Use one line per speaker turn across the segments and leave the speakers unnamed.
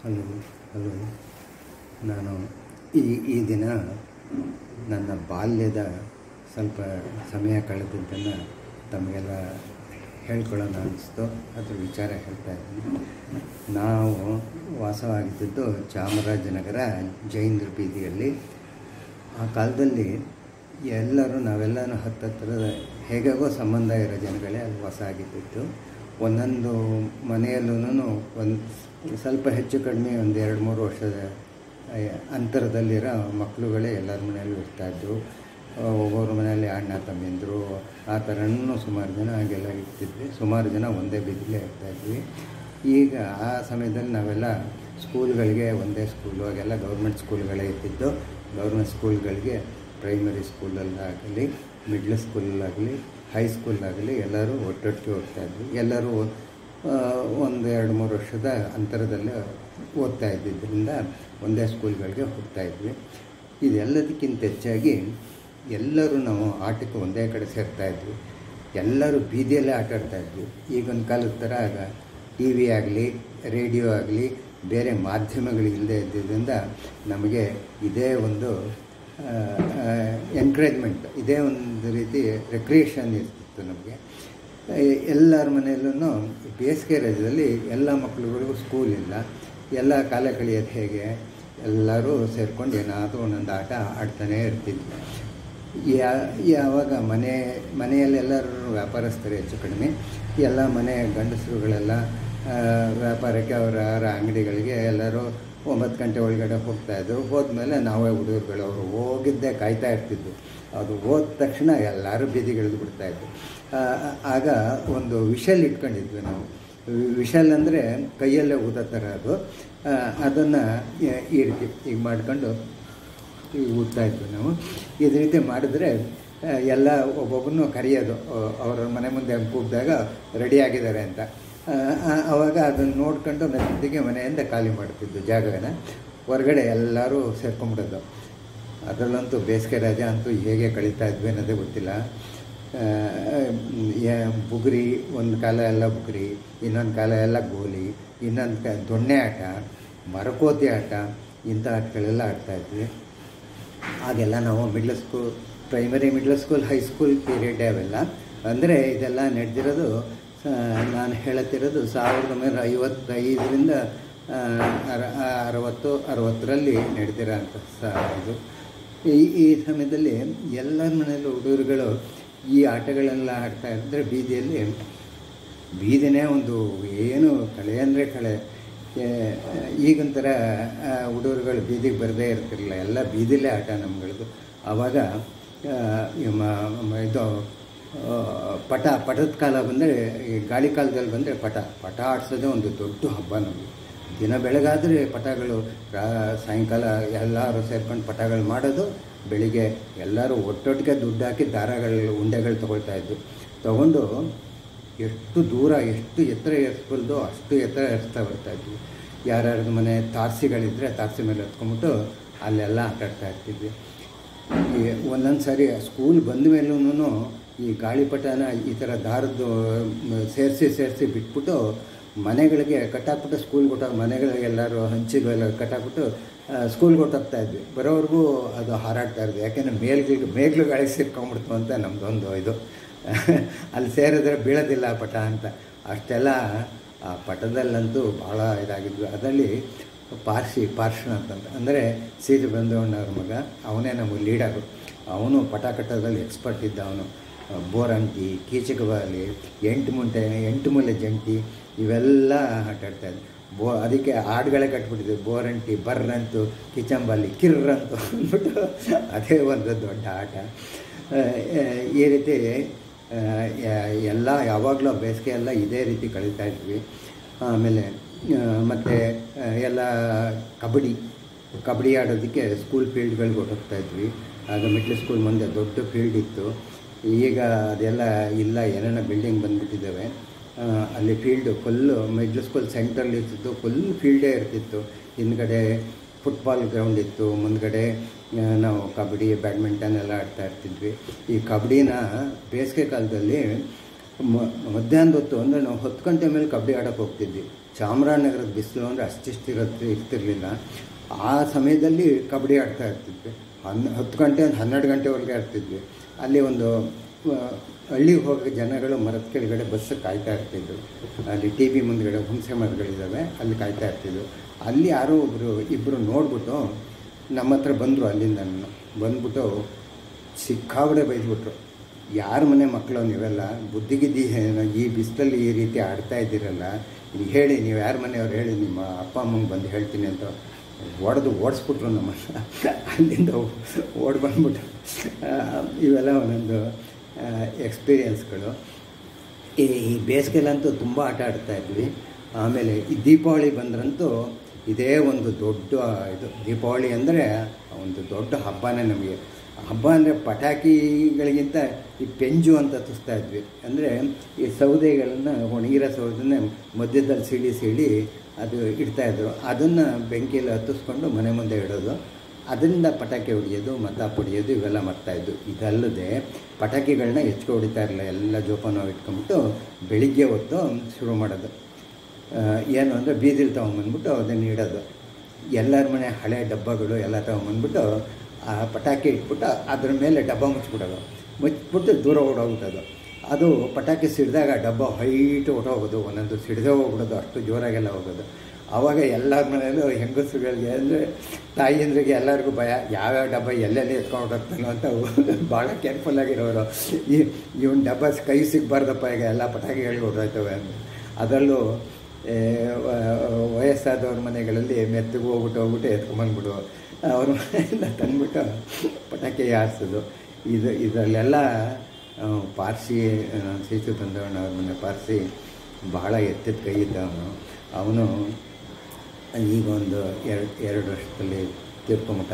Hello hello ನಾನು ಈ ಈ ದಿನ ನನ್ನ ಬಾಲ್ಯದ ಸ್ವಲ್ಪ ಸಮಯ ಕಳೆದಿದ್ದನ್ನು ತಮಗೆಲ್ಲ ಹೇಳ್ಕೊಳ್ಳೋಣ ಅನ್ನಿಸ್ತು ಅದ್ರ ವಿಚಾರ ಹೇಳ್ತಾ ಇದ್ದೀನಿ ನಾವು ವಾಸವಾಗಿದ್ದದ್ದು ಚಾಮರಾಜನಗರ ಜೈನರ ಬೀದಿಯಲ್ಲಿ ಆ ಕಾಲದಲ್ಲಿ ಎಲ್ಲರೂ ನಾವೆಲ್ಲನೂ ಹತ್ತತ್ರ ಹೇಗಾಗೋ ಸಂಬಂಧ ಇರೋ ಜನಗಳೇ ಅಲ್ಲಿ ವಾಸ ಆಗಿದ್ದಿತ್ತು ಒಂದೊಂದು ಮನೆಯಲ್ಲೂ ಒಂದು ಸ್ವಲ್ಪ ಹೆಚ್ಚು ಕಡಿಮೆ ಒಂದು ಎರಡು ಮೂರು ವರ್ಷದ ಆ, ಅಂತರದಲ್ಲಿರೋ ಮಕ್ಕಳುಗಳೇ ಎಲ್ಲರ ಮನೆಯಲ್ಲೂ ಇರ್ತಾಯಿದ್ರು ಒಬ್ಬೊಬ್ಬರ ಮನೆಯಲ್ಲಿ ಅಣ್ಣ ತಮ್ಮಿಂದರು ಆ ಥರನೂ ಸುಮಾರು ಜನ ಹಾಗೆಲ್ಲ ಇರ್ತಿದ್ವಿ ಸುಮಾರು ಜನ ಒಂದೇ ಬೀದಿಲೇ ಇರ್ತಾಯಿದ್ವಿ ಈಗ ಆ ಸಮಯದಲ್ಲಿ ನಾವೆಲ್ಲ ಸ್ಕೂಲ್ಗಳಿಗೆ ಒಂದೇ ಸ್ಕೂಲು ಆಗೆಲ್ಲ ಗೌರ್ಮೆಂಟ್ ಸ್ಕೂಲ್ಗಳೇ ಇರ್ತಿದ್ದು ಗೌರ್ಮೆಂಟ್ ಸ್ಕೂಲ್ಗಳಿಗೆ ಪ್ರೈಮರಿ ಸ್ಕೂಲಲ್ಲಾಗಲಿ ಮಿಡ್ಲ್ ಸ್ಕೂಲಲ್ಲಾಗಲಿ ಹೈಸ್ಕೂಲಾಗಲಿ ಎಲ್ಲರೂ ಒಟ್ಟೊಟ್ಟಿಗೆ ಹೋಗ್ತಾಯಿದ್ವಿ ಎಲ್ಲರೂ ಆ, ಒಂದು ಎರಡು ಮೂರು ವರ್ಷದ ಅಂತರದಲ್ಲಿ ಓದ್ತಾ ಇದ್ದಿದ್ದರಿಂದ ಒಂದೇ ಸ್ಕೂಲ್ಗಳಿಗೆ ಹೋಗ್ತಾ ಇದ್ವಿ ಇದೆಲ್ಲದಕ್ಕಿಂತ ಹೆಚ್ಚಾಗಿ ಎಲ್ಲರೂ ನಾವು ಆಟಕ್ಕೆ ಒಂದೇ ಕಡೆ ಸೇರ್ತಾ ಇದ್ವಿ ಎಲ್ಲರೂ ಬೀದಿಯಲ್ಲೇ ಆಟ ಆಡ್ತಾ ಇದ್ವಿ ಈಗಿನ ಕಾಲದ ಥರ ಆಗ ಟಿ ವಿ ಆಗಲಿ ರೇಡಿಯೋ ಆಗಲಿ ಬೇರೆ ಮಾಧ್ಯಮಗಳು ಇಲ್ಲದೆ ಇದ್ದಿದ್ದರಿಂದ ನಮಗೆ ಇದೇ ಒಂದು ಎನ್ಕರೇಜ್ಮೆಂಟ್ ಇದೇ ಒಂದು ರೀತಿ ರೆಕ್ರಿಯೇಷನ್ ಇರ್ತಿತ್ತು ನಮಗೆ ಎಲ್ಲರ ಮನೆಯಲ್ಲೂ ಬೇಸಿಗೆ ರಜದಲ್ಲಿ ಎಲ್ಲ ಮಕ್ಕಳುಗಳಿಗೂ ಸ್ಕೂಲ್ ಇಲ್ಲ ಎಲ್ಲ ಕಾಲ ಕಳೆಯೋದು ಹೇಗೆ ಎಲ್ಲರೂ ಸೇರ್ಕೊಂಡು ಏನಾದರೂ ಒಂದೊಂದು ಆಟ ಆಡ್ತಾನೇ ಇರ್ತಿದ್ವಿ ಯಾ ಯಾವಾಗ ಮನೆ ಮನೆಯಲ್ಲೆಲ್ಲರೂ ವ್ಯಾಪಾರಸ್ಥರು ಹೆಚ್ಚು ಕಡಿಮೆ ಎಲ್ಲ ಮನೆ ಗಂಡಸರುಗಳೆಲ್ಲ ಆ, ವ್ಯಾಪಾರಕ್ಕೆ ಅವರ ಅವರ ಅಂಗಡಿಗಳಿಗೆ ಎಲ್ಲರೂ ಒಂಬತ್ತು ಗಂಟೆ ಒಳಗಡೆ ಹೋಗ್ತಾಯಿದ್ರು ಹೋದ್ಮೇಲೆ ನಾವೇ ಹುಡುಗರುಗಳು ಅವರು ಹೋಗಿದ್ದೇ ಕಾಯ್ತಾ ಇರ್ತಿದ್ವು ಅದು ಹೋದ ತಕ್ಷಣ ಎಲ್ಲರೂ ಬೀದಿಗಿಳಿದು ಬಿಡ್ತಾಯಿದ್ರು ಆ, ಆಗ ಒಂದು ವಿಷಲ್ ಇಟ್ಕೊಂಡಿದ್ವಿ ನಾವು ವಿಷಲ್ ಅಂದರೆ ಕೈಯಲ್ಲೇ ಊದ ಥರ ಅದು ಅದನ್ನು ಈ ರೀತಿ ಈಗ ಮಾಡ್ಕೊಂಡು ಈಗ ಊದ್ತಾ ಇದ್ವಿ ನಾವು ಇದೇ ರೀತಿ ಮಾಡಿದ್ರೆ ಆ, ಎಲ್ಲ ಒಬ್ಬೊಬ್ಬರನ್ನು ಕರೆಯೋದು ಅವರ ಮನೆ ಮುಂದೆ ಕೂಗಿದಾಗ ರೆಡಿ ಆಗಿದ್ದಾರೆ ಅಂತ ಆ, ಆ, ಅವಾಗ ಅದನ್ನು ನೋಡ್ಕೊಂಡು ಮೆತ್ತಿಗೆ ಮನೆಯಿಂದ ಖಾಲಿ ಮಾಡ್ತಿದ್ದು ಜಾಗನ ಹೊರಗಡೆ ಎಲ್ಲರೂ ಸೇರ್ಕೊಂಬಿಡೋದು ಅದರಲ್ಲಂತೂ ಬೇಸಿಗೆ ರಜೆ ಅಂತೂ ಹೇಗೆ ಕಳೀತಾ ಇದ್ವಿ ಅನ್ನೋದೇ ಗೊತ್ತಿಲ್ಲ ಆ, ಯಾ- ಬುಗುರಿ ಒಂದು ಕಾಲ ಎಲ್ಲ ಬುಗುರಿ ಇನ್ನೊಂದು ಕಾಲ ಎಲ್ಲ ಗೋಲಿ ಇನ್ನೊಂದು ಕ ದೊಣ್ಣೆ ಆಟ ಮರಕೋತಿ ಆಟ ಇಂಥ ಆಟಗಳೆಲ್ಲ ಆಡ್ತಾಯಿದ್ವಿ ಆಗೆಲ್ಲ ನಾವು middle school primary middle school high school period ಅವೆಲ್ಲ ಅಂದರೆ ಇದೆಲ್ಲ ನಡೆದಿರೋದು ನಾನು ಹೇಳುತ್ತಿರೋದು ಸಾವಿರದ ಒಂಬೈನೂರ ಐವತ್ತೈದರಿಂದ ಆ, ಅರ ಅರವತ್ತು ಅರವತ್ತರಲ್ಲಿ ನಡೆದಿರೋ ಅಂಥ ಸ ಇದು ಈ ಈ ಸಮಯದಲ್ಲಿ ಎಲ್ಲರ ಮನೆಯಲ್ಲೂ ಹುಡುಗರುಗಳು ಈ ಆಟಗಳೆಲ್ಲ ಆಡ್ತಾ ಇದ್ದರೆ ಬೀದಿಯಲ್ಲಿ ಬೀದಿನೇ ಒಂದು ಏನು ಕಳೆ ಅಂದರೆ ಕಳೆ ಏ- ಈಗೊಂಥರ ಆ, ಹುಡುಗರುಗಳು ಬೀದಿಗೆ ಬರದೇ ಇರ್ತಿರಲಿಲ್ಲ ಎಲ್ಲ ಬೀದಿಲೇ ಆಟ ನಮ್ಗಳದ್ದು ಆವಾಗ ಆ, ಈ ಮ- ಮ- ಇದು ಆ, ಪಟ ಪಟದ ಕಾಲ ಬಂದರೆ ಈ ಗಾಳಿ ಕಾಲದಲ್ಲಿ ಬಂದರೆ ಪಟ ಪಟ ಆಡ್ಸೋದೇ ಒಂದು ದೊಡ್ಡ ಹಬ್ಬ ನಮಗೆ ದಿನ ಬೆಳಗಾದರೆ ಪಟಗಳು ರಾ- ಸಾಯಂಕಾಲ ಎಲ್ಲರೂ ಸೇರ್ಕೊಂಡು ಪಟಗಳು ಮಾಡೋದು ಬೆಳಿಗ್ಗೆ ಎಲ್ಲರೂ ಒಟ್ಟೊಟ್ಟಿಗೆ ದುಡ್ಡು ಹಾಕಿ ದಾರಗಳು ಉಂಡೆಗಳು ತೊಗೊಳ್ತಾ ಇದ್ದು ತೊಗೊಂಡು ಎಷ್ಟು ದೂರ ಎಷ್ಟು ಎತ್ತರ ಏರಿಸ್ಬಲ್ದು ಅಷ್ಟು ಎತ್ತರ ಏರಿಸ್ತಾ ಬರ್ತಾಯಿದ್ವಿ ಯಾರ್ಯಾರ್ದು ಮನೆ ತಾರಸಿಗಳಿದ್ದರೆ ತಾರಸಿ ಮೇಲೆ ಹತ್ಕೊಂಬಿಟ್ಟು ಅಲ್ಲೆಲ್ಲ ಆಟ ಆಡ್ತಾ ಇರ್ತಿದ್ವಿ ಈ ಒಂದೊಂದು ಸಾರಿ ಸ್ಕೂಲ್ ಬಂದ ಮೇಲೂ ಈ ಗಾಳಿಪಟನ ಈ ಥರ ದಾರದ್ದು ಸೇರಿಸಿ ಸೇರಿಸಿ ಬಿಟ್ಬಿಟ್ಟು ಮನೆಗಳಿಗೆ ಕಟ್ಟಾಕ್ಬಿಟ್ಟು ಸ್ಕೂಲ್ಗೆ ಕೊಟ್ಟಾಗ ಮನೆಗಳಿಗೆ ಎಲ್ಲರೂ ಹಂಚಿಲು ಎಲ್ಲ ಕಟ್ಟಾಕ್ಬಿಟ್ಟು ಸ್ಕೂಲ್ಗೆ ಹೊಟ್ಟೋಗ್ತಾ ಇದ್ವಿ ಬರೋವರೆಗೂ ಅದು ಹಾರಾಡ್ತಾ ಇದ್ವಿ ಯಾಕೆಂದರೆ ಮೇಲ್ಗಳಿಗೆ ಮೇಗ್ಲು ಗಾಳಿಗೆ ಸೇರ್ಕೊಂಡ್ಬಿಡ್ತು ಅಂತ ನಮ್ಮದೊಂದು ಇದು ಅಲ್ಲಿ ಸೇರಿದ್ರೆ ಬೀಳೋದಿಲ್ಲ ಆ ಪಟ ಅಂತ ಅಷ್ಟೆಲ್ಲ ಆ ಪಟದಲ್ಲಂತೂ ಭಾಳ ಇದಾಗಿದ್ವಿ ಅದರಲ್ಲಿ ಪಾರ್ಸಿ ಪಾರ್ಶ್ವನ ಅಂತಂತ ಅಂದರೆ ಸೀತು ಬಂದವಣ್ಣವ್ರ ಮಗ ಅವನೇ ನಮಗೆ ಲೀಡರು ಅವನು ಪಟ ಕಟ್ಟೋದ್ರಲ್ಲಿ ಎಕ್ಸ್ಪರ್ಟ್ ಇದ್ದ ಅವನು ಬೋರಂಟಿ ಕೀಚಕಬಾಲಿ ಎಂಟು ಮುಂಟೆ ಎಂಟು ಮೂಲೆ ಜಂಟಿ ಇವೆಲ್ಲ ಆಟಾಡ್ತಾ ಇದ್ದ ಬೋ ಅದಕ್ಕೆ ಹಾಡುಗಳೇ ಕಟ್ಬಿಟ್ಟಿದ್ವಿ ಬೋರಂಟಿ ಬರ್ರಂತು ಕಿಚಂಬಾಲಿ ಕಿರ್ರಂತು ಅಂದ್ಬಿಟ್ಟು ಅದೇ ಒಂದು ದೊಡ್ಡ ಆಟ ಆ, ಈ ರೀತಿ ಆ, ಯ- ಎಲ್ಲ ಯಾವಾಗಲೂ ಬೇಸಿಗೆ ಎಲ್ಲ ಇದೇ ರೀತಿ ಕಳೀತಾ ಇದ್ವಿ ಆಮೇಲೆ ಮತ್ತು ಎಲ್ಲ ಕಬಡ್ಡಿ ಕಬಡ್ಡಿ ಆಡೋದಕ್ಕೆ ಸ್ಕೂಲ್ ಫೀಲ್ಡ್ಗಳಿಗೆ ಹೊರಟೋಗ್ತಾ ಇದ್ವಿ ಆಗ ಮಿಡ್ಲ್ ಸ್ಕೂಲ್ ಮುಂದೆ ದೊಡ್ಡ ಫೀಲ್ಡ್ ಇತ್ತು ಈಗ ಅದೆಲ್ಲ ಇಲ್ಲ ಏನೇನೋ ಬಿಲ್ಡಿಂಗ್ ಬಂದುಬಿಟ್ಟಿದ್ದಾವೆ ಅಲ್ಲಿ ಫೀಲ್ಡು ಫುಲ್ಲು ಮಿಡ್ಲ್ ಸ್ಕೂಲ್ ಸೆಂಟ್ರಲ್ಲಿ ಇರ್ತಿತ್ತು ಫುಲ್ ಫೀಲ್ಡೇ ಇರ್ತಿತ್ತು ಹಿಂದ್ಗಡೆ ಫುಟ್ಬಾಲ್ ಗ್ರೌಂಡ್ ಇತ್ತು ಮುಂದ್ಗಡೆ ಆ, ನಾವು ಕಬಡ್ಡಿ ಬ್ಯಾಡ್ಮಿಂಟನ್ ಎಲ್ಲ ಆಡ್ತಾ ಇರ್ತಿದ್ವಿ ಈ ಕಬಡ್ಡಿನ ಬೇಸಿಗೆ ಕಾಲದಲ್ಲಿ ಮ- ಮಧ್ಯಾಹ್ನದ ಹೊತ್ತು ಅಂದರೆ ನಾವು ಹತ್ತು ಗಂಟೆ ಮೇಲೆ ಕಬಡ್ಡಿ ಆಡೋಕ್ಕೆ ಹೋಗ್ತಿದ್ವಿ ಚಾಮರಾಜನಗರದ ಬಿಸಿಲು ಅಂದರೆ ಅಷ್ಟಿಷ್ಟು ಇರುತ್ತೆ ಇರ್ತಿರ್ಲಿಲ್ಲ ಆ ಸಮಯದಲ್ಲಿ ಕಬಡ್ಡಿ ಆಡ್ತಾ ಇರ್ತಿದ್ವಿ ಹನ್ ಹತ್ತು ಗಂಟೆ ಒಂದು ಹನ್ನೆರಡು ಗಂಟೆವರೆಗೆ ಆಡ್ತಿದ್ವಿ ಅಲ್ಲಿ ಒಂದು ಆ, ಹಳ್ಳಿಗೆ ಹೋಗೋ ಜನಗಳು ಮರದ ಕೆಳಗಡೆ ಬಸ್ ಕಾಯ್ತಾ ಇರ್ತಿದ್ರು ಅಲ್ಲಿ ಟಿ ವಿ ಮುಂದ್ಗಡೆ ಹುಣಸೆ ಮರಗಳಿದ್ದಾವೆ ಅಲ್ಲಿ ಕಾಯ್ತಾ ಇರ್ತಿದ್ರು ಅಲ್ಲಿ ಯಾರೋ ಒಬ್ಬರು ಇಬ್ಬರು ನೋಡ್ಬಿಟ್ಟು ನಮ್ಮ ಹತ್ರ ಬಂದರು ಅಲ್ಲಿಂದ ಬಂದ್ಬಿಟ್ಟು ಸಿಕ್ಕಾಬಡೆ ಬೈದ್ಬಿಟ್ರು ಯಾರ ಮನೆ ಮಕ್ಕಳು ನೀವೆಲ್ಲ ಬುದ್ಧಿಗಿದ್ದಿ ಏನು ಈ ಬಿಸಿಲಲ್ಲಿ ಈ ರೀತಿ ಆಡ್ತಾ ಇದ್ದೀರಲ್ಲ ಇದು ಹೇಳಿ ನೀವು ಯಾರ ಮನೆಯವ್ರು ಹೇಳಿ ನಿಮ್ಮ ಅಪ್ಪ ಅಮ್ಮಂಗೆ ಬಂದು ಹೇಳ್ತೀನಿ ಅಂತ ಹೊಡೆದು ಓಡಿಸ್ಬಿಟ್ರು ನಮ್ಮನ್ನ ಅಲ್ಲಿಂದ ಓಡಿ ಬಂದ್ಬಿಟ್ಟು ಆ, ಇವೆಲ್ಲ ಒಂದೊಂದು ಎಕ್ಸ್ಪೀರಿಯನ್ಸ್ಗಳು ಈ ಈ ಬೇಸಿಗೆಲಂತೂ ತುಂಬ ಆಟ ಆಡ್ತಾ ಇದ್ವಿ ಆಮೇಲೆ ಈ ದೀಪಾವಳಿ ಬಂದ್ರಂತೂ ಇದೇ ಒಂದು ದೊಡ್ಡ ಇದು ದೀಪಾವಳಿ ಅಂದರೆ ಒಂದು ದೊಡ್ಡ ಹಬ್ಬನೇ ನಮಗೆ ಹಬ್ಬ ಅಂದರೆ ಪಟಾಕಿಗಳಿಗಿಂತ ಈ ಪೆಂಜು ಅಂತ ತುಸ್ತಾ ಇದ್ವಿ ಅಂದರೆ ಈ ಸೌದೆಗಳನ್ನು ಒಣಗಿರೋ ಸೌದೆನ ಮಧ್ಯದಲ್ಲಿ ಸಿಡಿ ಸಿಡಿ ಅದು ಇಡ್ತಾಯಿದ್ರು ಅದನ್ನು ಬೆಂಕಿಯಲ್ಲಿ ಹತ್ತಿಸ್ಕೊಂಡು ಮನೆ ಮುಂದೆ ಇಡೋದು ಅದರಿಂದ ಪಟಾಕಿ ಹೊಡೆಯೋದು ಮತ ಹೊಡೆಯೋದು ಇವೆಲ್ಲ ಮಾಡ್ತಾಯಿದ್ದು ಇದಲ್ಲದೆ ಪಟಾಕಿಗಳನ್ನ ಹೆಚ್ಚು ಹೊಡಿತಾ ಇರಲಿಲ್ಲ ಎಲ್ಲ ಜೋಪಾನ ಇಟ್ಕೊಂಬಿಟ್ಟು ಬೆಳಿಗ್ಗೆ ಹೊತ್ತು ಶುರು ಮಾಡೋದು ಆ, ಏನು ಅಂದರೆ ಬೀದಿಲಿ ತೊಗೊಂಬಂದ್ಬಿಟ್ಟು ಅದನ್ನು ಇಡೋದು ಎಲ್ಲರ ಮನೆ ಹಳೆ ಡಬ್ಬಗಳು ಎಲ್ಲ ತೊಗೊಂಬಂದ್ಬಿಟ್ಟು ಆ ಪಟಾಕಿ ಇಟ್ಬಿಟ್ಟು ಅದ್ರ ಮೇಲೆ ಡಬ್ಬ ಮುಚ್ಚಿಬಿಡೋದು ಮುಚ್ಚಿಬಿಟ್ಟು ದೂರ ಓಡೋಗ್ಬಿಟ್ಟೋದು ಅದು ಪಟಾಕಿ ಸಿಡಿದಾಗ ಡಬ್ಬ ಹೈಟ್ ಹೊಟ್ಟೋಗೋದು ಒಂದೊಂದು ಸಿಡಿದೇ ಹೋಗ್ಬಿಡೋದು ಅಷ್ಟು ಜೋರಾಗೆಲ್ಲ ಹೋಗೋದು ಆವಾಗ ಎಲ್ಲರ ಮನೆಯಲ್ಲೂ ಹೆಂಗಸುಗಳಿಗೆ ಅಂದರೆ ತಾಯಿಯಂದ್ರಿಗೆ ಎಲ್ಲರಿಗೂ ಭಯ ಯಾವ್ಯಾವ ಡಬ್ಬ ಎಲ್ಲೆಲ್ಲಿ ಎತ್ಕೊಂಡು ಹೋಗ್ತಾನೋ ಅಂತ ಭಾಳ ಕೇರ್ಫುಲ್ ಆಗಿರೋರು ಈ ಇವನ್ ಡಬ್ಬ ಕೈ ಸಿಗಬಾರ್ದಪ್ಪ ಈಗ ಎಲ್ಲ ಪಟಾಕಿಗಳಿಗೆ ಹೊರಟೋಯ್ತವೆ ಅಂತ ಅದರಲ್ಲೂ ಏ, ವ- ವಯಸ್ಸಾದವ್ರ ಮನೆಗಳಲ್ಲಿ ಮೆತ್ತಗೆ ಹೋಗ್ಬಿಟ್ಟು ಹೋಗ್ಬಿಟ್ಟು ಎತ್ಕೊಂಬಂದ್ಬಿಡು ಅವ್ರ ಮನೆಯಿಂದ ತಂದ್ಬಿಟ್ಟು ಪಟಾಕಿ ಹಾರಿಸೋದು ಇದು ಇದರಲ್ಲೆಲ್ಲ ಆ, ಪಾರ್ಸಿ ಸೀಸು ಬಂದವಣ್ಣ ಅವ್ರ ಮನೆ ಪಾರ್ಸಿ ಬಹಳ ಎತ್ತಿದ ಕೈ ಇದ್ದ ಅವನು ಅವನು ಈಗ ಒಂದು ಎರಡು ಎರಡು ವರ್ಷದಲ್ಲಿ ತೀರ್ಕೊಂಬಿಟ್ಟ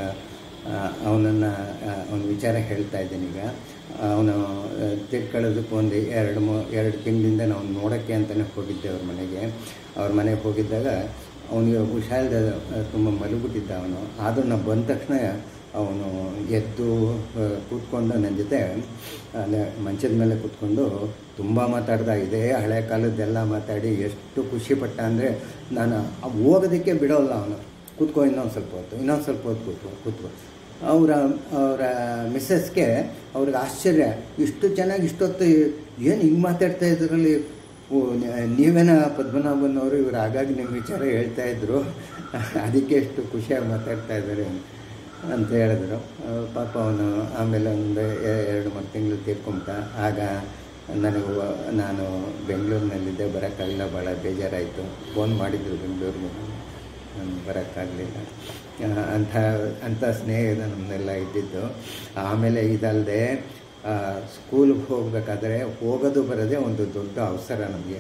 ಅವನನ್ನು ಅವನ ವಿಚಾರ ಹೇಳ್ತಾ ಇದ್ದೀನಿ ಈಗ ಅವನು ತಿರ್ಕೊಳ್ಳೋದಕ್ಕೆ ಒಂದು ಎರಡು ಮೂ ಎರಡು ತಿಂಗಳಿಂದ ನಾವು ನೋಡೋಕ್ಕೆ ಅಂತಲೇ ಹೋಗಿದ್ದೆ ಅವ್ರ ಮನೆಗೆ ಅವ್ರ ಮನೆಗೆ ಹೋಗಿದ್ದಾಗ ಅವನಿಗೆ ಹುಷಾರಿಲ್ದ ತುಂಬ ಮಲಗಿಬಿಟ್ಟಿದ್ದ ಅವನು ಆದರೂ ನಾವು ಬಂದ ತಕ್ಷಣ ಅವನು ಎದ್ದು ಆ, ಕೂತ್ಕೊಂಡು ನನ್ನ ಜೊತೆ ಅಲ್ಲೇ ಮಂಚದ ಮೇಲೆ ಕೂತ್ಕೊಂಡು ತುಂಬ ಮಾತಾಡ್ದ ಇದೇ ಹಳೆ ಕಾಲದ್ದೆಲ್ಲ ಮಾತಾಡಿ ಎಷ್ಟು ಖುಷಿಪಟ್ಟ ಅಂದರೆ ನಾನು ಆ ಹೋಗೋದಕ್ಕೆ ಬಿಡೋಲ್ಲ ಅವನು ಕೂತ್ಕೋ ಇನ್ನೊಂದು ಸ್ವಲ್ಪ ಹೊತ್ತು ಇನ್ನೊಂದು ಸ್ವಲ್ಪ ಹೊತ್ತು ಕೂತ್ಕೋ ಕೂತ್ಕೋ ಅವರ ಅವರ ಮಿಸ್ಸಸ್ಗೆ ಅವ್ರಿಗೆ ಆಶ್ಚರ್ಯ ಇಷ್ಟು ಚೆನ್ನಾಗಿ ಇಷ್ಟೊತ್ತು ಏನು ಹಿಂಗೆ ಮಾತಾಡ್ತಾ ಇದ್ರಲ್ಲಿ ಓ ನ- ನೀವೇನ ಪದ್ಮನಾಭನವರು ಇವರು ಹಾಗಾಗಿ ನಿಮ್ಮ ವಿಚಾರ ಹೇಳ್ತಾ ಇದ್ರು ಅದಕ್ಕೆ ಎಷ್ಟು ಖುಷಿಯಾಗಿ ಮಾತಾಡ್ತಾ ಇದ್ದಾರೆ ಅಂತ ಹೇಳಿದ್ರು ಆ, ಪಾಪ ಅವನು ಆಮೇಲೆ ಒಂದು ಎ- ಎರಡು ಮೂರು ತಿಂಗಳು ತೀರ್ಕೊಂಬಿಟ್ಟ ಆಗ ನನಗೆ ವ- ನಾನು ಬೆಂಗಳೂರಿನಲ್ಲಿದ್ದೆ ಬರೋಕ್ಕಾಗಲಿಲ್ಲ ಭಾಳ ಬೇಜಾರಾಯಿತು ಫೋನ್ ಮಾಡಿದ್ರು ಬೆಂಗಳೂರಿಗೆ ನಾನು ಬರೋಕ್ಕಾಗಲಿಲ್ಲ ಅಂಥ ಅಂಥ ಸ್ನೇಹ ನಮ್ಮನ್ನೆಲ್ಲ ಇದ್ದಿದ್ದು ಆಮೇಲೆ ಇದಲ್ಲದೆ ಸ್ಕೂಲ್ಗೆ ಹೋಗಬೇಕಾದ್ರೆ ಹೋಗೋದು ಬರೋದೇ ಒಂದು ದೊಡ್ಡ ಅವಸರ ನಮಗೆ